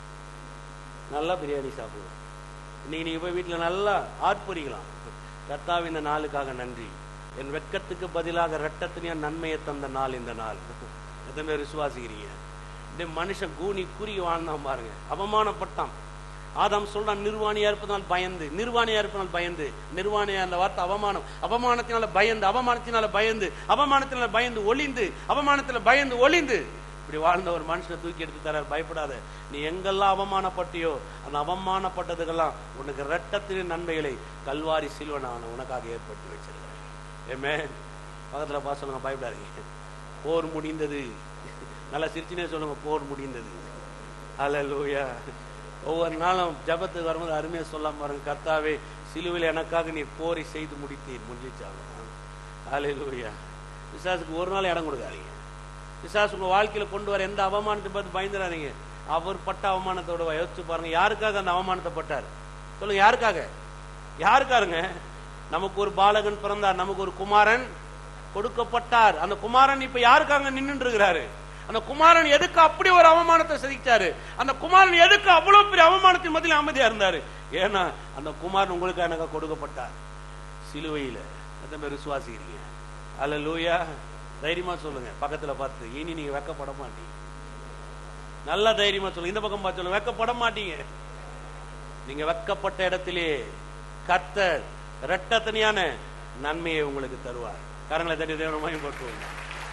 நல்லா பிரியாணி சாப்பிடலாம் இன்னைக்கு நீங்க போய் வீட்டுல நல்லா ஆர்ப்பரிக்கலாம் கர்த்தாவின் இந்த நாளுக்காக நன்றி என் வெட்கத்துக்கு பதிலாக ரெட்டத்தினியா நன்மையை தந்த நாள் இந்த நாள் எத்தனை பேர் விசுவாசிக்கிறீங்க இந்த மனுஷன் கூனி குறி வாழ்ந்தான் பாருங்க அவமானப்பட்டான் ஆதாம் சொல்றான் நிர்வாணியா இருப்பதனால் பயந்து நிர்வாணியா இருப்பதனால் பயந்து நிர்வாணியா அந்த வார்த்தை அவமானம் அவமானத்தினால பயந்து அவமானத்தினால பயந்து அவமானத்தினால பயந்து ஒளிந்து அவமானத்துல பயந்து ஒளிந்து இப்படி வாழ்ந்த ஒரு மனுஷனை தூக்கி எடுத்து தரார் பயப்படாத நீ எங்கெல்லாம் அவமானப்பட்டியோ அந்த அவமானப்பட்டதுக்கெல்லாம் உனக்கு ரெட்டத்தின் நன்மைகளை கல்வாரி சில்வ நான் உனக்காக ஏற்படுத்தி வச்சிருக்கிறேன் ஏமே பக்கத்துல பார்த்து சொல்லுங்க பயப்படாதீங்க போர் முடிந்தது நல்லா சிரிச்சுனே சொல்லுங்க போர் முடிந்தது அல்லேலூயா ஒவ்வொரு நாளும் ஜபத்துக்கு வரும்போது அருமையா சொல்லாம பாருங்க கர்த்தாவே சிலுவையில் எனக்காக நீ போரை செய்து முடித்தீர் முடிஞ்சிச்சாங்க அல்லேலூயா விசாசுக்கு ஒரு நாள் இடம் கொடுக்காதீங்க பிசாசு உங்க வாழ்க்கையில கொண்டு வர எந்த அவமானத்தை பார்த்து பயந்துடாதீங்க அவர் பட்ட அவமானத்தோட யோசிச்சு பாருங்க யாருக்காக அந்த அவமானத்தை பட்டார் சொல்லுங்க யாருக்காக யாருக்காருங்க நமக்கு ஒரு பாலகன் பிறந்தார் நமக்கு ஒரு குமாரன் கொடுக்கப்பட்டார் அந்த குமாரன் இப்ப யாருக்காக நின்று இருக்கிறாரு அந்த குமாரன் எதுக்கு அப்படி ஒரு அவமானத்தை சதிச்சாரு அந்த குமாரன் எதுக்கு அவ்வளவு பெரிய அவமானத்தின் மத்தியில் அமைதியா இருந்தாரு ஏன்னா அந்த குமாரன் உங்களுக்கு எனக்கு கொடுக்கப்பட்டார் சிலுவையில எத்தனை பேர் விசுவாசிக்கிறீங்க அல்ல லூயா தைரியமா சொல்லுங்க பக்கத்துல பார்த்து இனி நீங்க வெக்கப்பட மாட்டீங்க நல்லா தைரியமா சொல்லுங்க இந்த பக்கம் பார்த்து சொல்லுங்க வெக்கப்பட மாட்டீங்க நீங்க வெக்கப்பட்ட இடத்திலே கர்த்தர் இரட்டத்தனியான நன்மையை உங்களுக்கு தருவார் கரங்களை தட்டி தேவனை மயன்பட்டுவோம்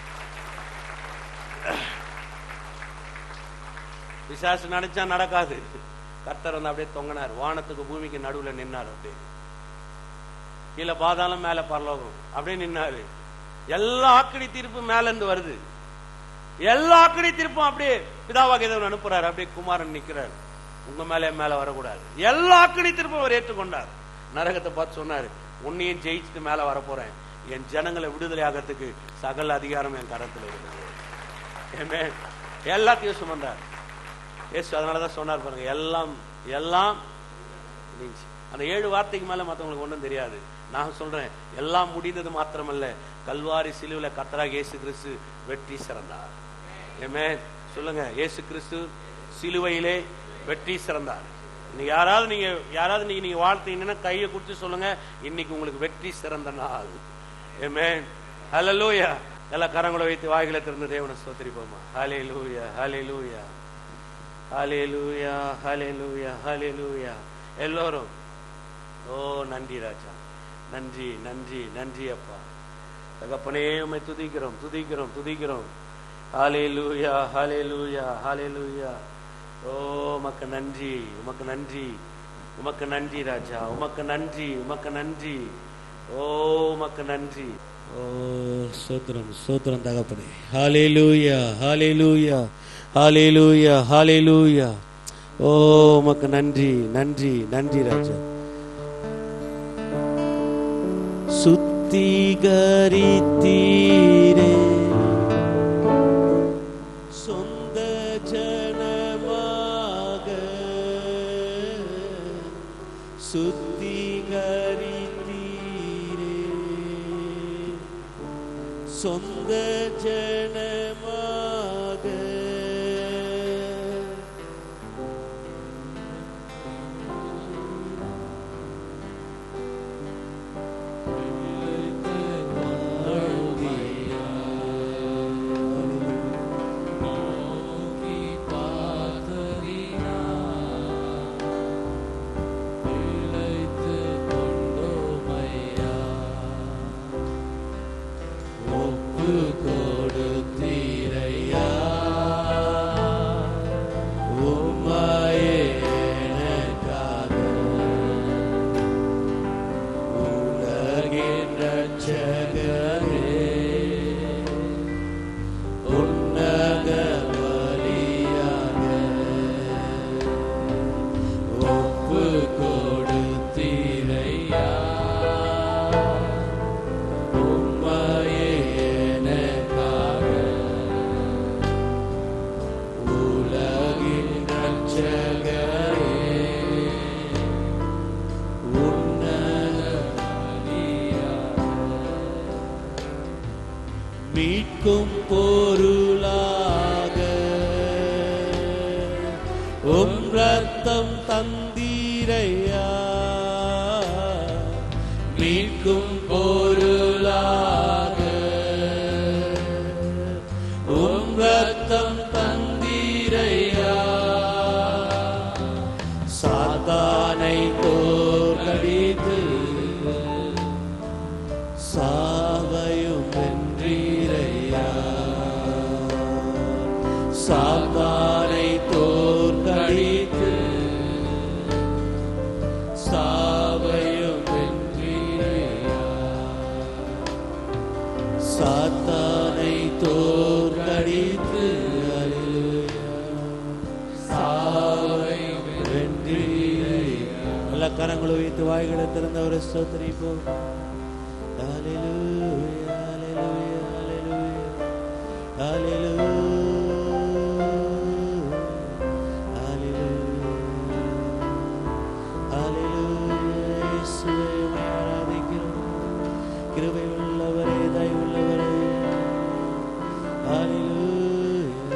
விசாசு நினைச்சா நடக்காது கர்த்தர் வந்து அப்படியே தொங்கினார் வானத்துக்கு பூமிக்கு நடுவுல நின்னார் அப்படியே கீழே பாதாளம் மேல பரலோகம் அப்படியே நின்னாரு எல்லா ஆக்கடி தீர்ப்பு மேல இருந்து வருது எல்லா ஆக்கடி தீர்ப்பும் அப்படியே பிதாவாக தேவன் அனுப்புறாரு அப்படியே குமாரன் நிக்கிறார் உங்க மேல என் மேல வரக்கூடாது எல்லா ஆக்கடி தீர்ப்பும் அவர் ஏற்றுக்கொண்டார் நரகத்தை பார்த்து சொன்னாரு உன்னையும் ஜெயிச்சுட்டு மேல வரப்போறேன் என் ஜனங்களை விடுதலை ஆகிறதுக்கு சகல அதிகாரம் என் கரத்துல இருக்குது ஏமே எல்லாத்தையும் சுமந்தார் ஏசு அதனாலதான் சொன்னார் பாருங்க எல்லாம் எல்லாம் முடிஞ்சுச்சு. அந்த ஏழு வார்த்தைக்கு மேல மத்தவங்களுக்கு ஒண்ணும் தெரியாது நான் சொல்றேன் எல்லாம் முடிந்தது மாத்திரமல்ல கல்வாரி சிலுவில கத்தராக இயேசு கிறிஸ்து வெற்றி சிறந்தார் ஏமே சொல்லுங்க இயேசு கிறிஸ்து சிலுவையிலே வெற்றி சிறந்தார் இன்னைக்கு யாராவது நீங்க யாராவது நீங்க நீங்க வாழ்த்தீங்கன்னா கையை கொடுத்து சொல்லுங்க இன்னைக்கு உங்களுக்கு வெற்றி சிறந்த நாள் ஏமே ஹalleluya எல்லா கரங்களை வைத்து வாய்களை திறந்து தேவனை ஸ்தோத்திரிப்போமா ஹalleluya ஹalleluya ஹalleluya ஹalleluya ஹalleluya எல்லோரும் ஓ நன்றி ராஜா நன்றி நன்றி நன்றி அப்பா தகப்பனே உம்மை துதிக்கிறோம் துதிக்கிறோம் துதிக்கிறோம் ஹalleluya ஹalleluya ஹalleluya ஓ உமக்கு நன்றி உமக்கு நன்றி உமக்கு நன்றி ராஜா உமக்கு நன்றி உமக்கு நன்றி ஓ உமக்கு நன்றி ஓ ஸ்தோத்திரம் ஸ்தோத்திரம் தகப்பனே ஹalleluya ஹalleluya ஹalleluya ஹalleluya ஓ உமக்கு நன்றி நன்றி நன்றி ராஜா சுத்திகரித்தீரே சொந்த ஜனமாக சுத்திகரித்தீரே சொந்த ஜனமாக ஒப்பு கொடுத்தீரையா உம்மையே எனக்காக உலகின் ரட்சகரே உன்னத பலியாக ஒப்பு கொடுத்தீரையா உம்மையே எனக்காக உலகின் ரட்சகரே உன்னத பலியாக மீட்கும் பொருளாக உம் ரத்தம் தந்தீரையா மீட்கும் பொருளாக உம் ரத்தம் தந்தீரையா சாத்தானை தோற்கடித்து சாவையும் வென்றீரையா சாத்தானை தோற்கடித்து சாவையும் வென்றீரையா சாத்தானை தோற்கடித்து சாவை வென்றீரையா எல்லா கரங்களும் வைத்து வாய்களை திறந்தவரை ஸ்தோத்திரிப்போம் Hallelujah, hallelujah, hallelujah. Hallelujah. Hallelujah. Hallelujah. இயேசுவே, உம்மை ஆராதிக்கிறோம். கிருபை உள்ளவரே தயவுள்ளவரே Hallelujah.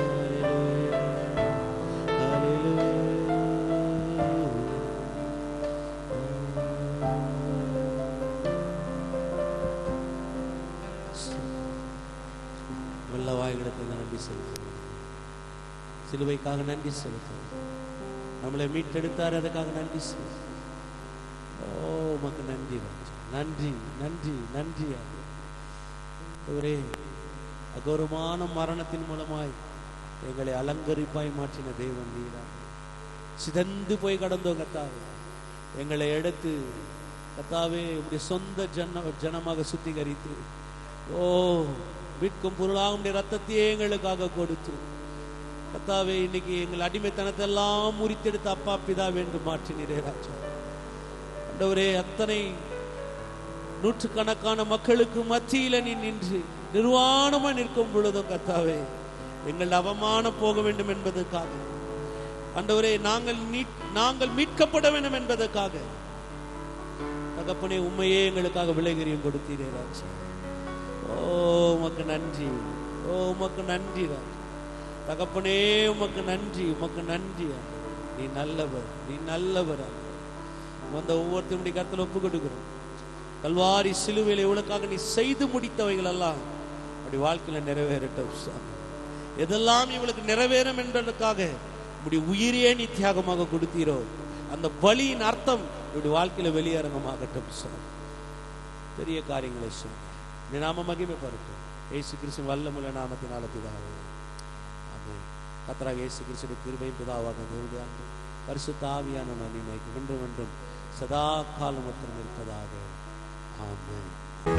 எங்களுக்கு நன்றி செலுத்துவோம் சிலுவைக்காக நன்றி செலுத்துவோம் நம்மளை மீட்டெடுத்தார் அதுக்காக நன்றி செலுத்துவோம் ஓ உமக்கு நன்றி ராஜா. நன்றி நன்றி நன்றி ஒரே அகோரமான மரணத்தின் மூலமாய் எங்களை அலங்கரிப்பாய் மாற்றின தேவன் நீரா சிதந்து போய் கடந்தோம் கத்தாவே எங்களை எடுத்து கத்தாவே உடைய சொந்த ஜன ஜனமாக சுத்திகரித்து ஓ மீட்கும் பொருளாக உடைய ரத்தத்தையே எங்களுக்காக கொடுத்து கத்தாவே இன்னைக்கு எங்கள் அடிமைத்தனத்தை எல்லாம் முறித்தெடுத்து அப்பா பிதா என்று மாற்றினீரே ராஜா ஆண்டவரே அத்தனை நூற்றுக்கணக்கான மக்களுக்கு மத்தியில நீ நின்று நிர்வாணமா நிற்கும் பொழுதும் கத்தாவே எங்கள் அவமானம் போக வேண்டும் என்பதற்காக ஆண்டவரே நாங்கள் மீட்- நாங்கள் மீட்கப்பட வேண்டும் என்பதற்காக தகப்பனே உண்மையே எங்களுக்காக விலைகரியம் கொடுத்தீரே ராஜா ஓ உமக்கு நன்றி ஓ உமக்கு நன்றி ராஜா தகப்பனே உமக்கு நன்றி உமக்கு நன்றி நீ நல்லவர் நீ நல்லவர் வந்த ஒவ்வொருத்தருடைய கருத்தில் ஒப்பு கொடுக்கிறோம் கல்வாரி சிலுவையில் இவளுக்காக நீ செய்து முடித்தவைகள் எல்லாம் அப்படி வாழ்க்கையில நிறைவேறட்டும் சுவாமி. எதெல்லாம் இவளுக்கு நிறைவேறும் என்பதற்காக இப்படி உயிரையே நீ தியாகமாக கொடுத்தீரோ அந்த பலியின் அர்த்தம் இப்படி வாழ்க்கையில வெளியரங்கமாகட்டும் சுவாமி. பெரிய காரியங்களை சொல்லு நீ நாம மகிமைப்படுத்தும் ஏசு கிறிஸ்து வல்லமுள்ள நாமத்தினால பிதாவே ஆமென் கத்தராக இயேசு கிறிஸ்துவின் கிருபையும் பிதாவாக தேவதையாக பரிசுத்த ஆவியான நன்மைக்கு வென்றும் வென்றும் சதா காலம் மட்டும் இருப்பதாக ஆமென்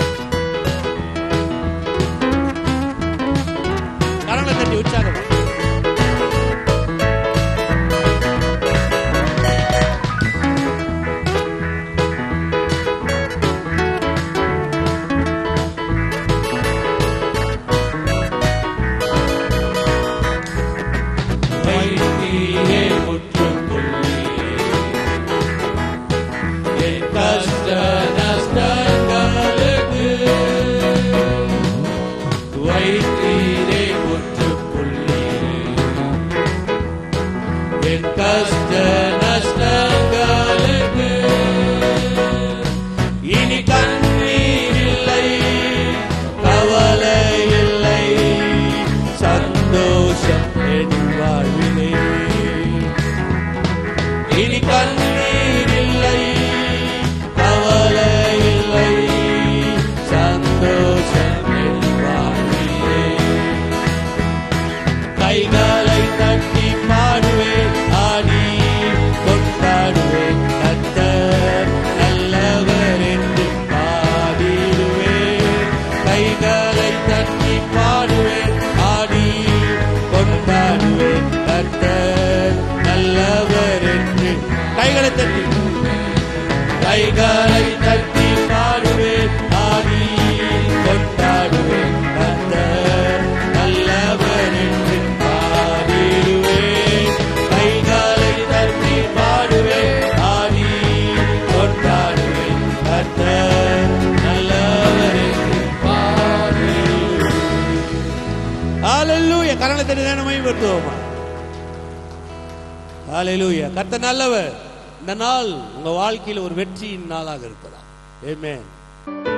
கரங்களை தட்டி உற்சாகம் வைத்தியே முற்றுப்புள்ளி என் கஷ்ட நஷ்டங்களுக்கு வைத்தீரே முற்றுப்புள்ளி என் கஷ்ட நஷ்டங்களுக்கு இனி கண்ணீர் இல்லை கவலை இல்லை சந்தோஷம் என் வாழ்விலே இனி கண்ணீர் இல்லை கவலை இல்லை சந்தோஷம் என் வாழ்விலே கைகளை தட்டி பாடுவேன் ஆடி கொண்டாடுவேன் கத்தர் நல்லவர் என்று பாடிடுவேன் கைகளை தட்டி பாடுவேன் ஆடி கொண்டாடுவேன் கத்தர் நல்லவர் என்று கைகளை தட்டி கைகளை தட்டி பாடுவேன் ஆடி கொண்டாடுவேன் கத்தர் நல்லவர் என்று பாடிடுவேன் கைகளை தட்டி பாடுவேன் ஆடி கொண்டாடுவேன் கத்தர் நல்லவர் என்று பாடிடுவேன் ஹalleluya கரங்களை தட்டி தானமே வருத்துவோமா ஹalleluya கர்த்தர் நல்லவர் இந்த நாள் உங்க வாழ்க்கையில ஒரு வெற்றியின் நாளாக இருக்கலாம் ஆமென்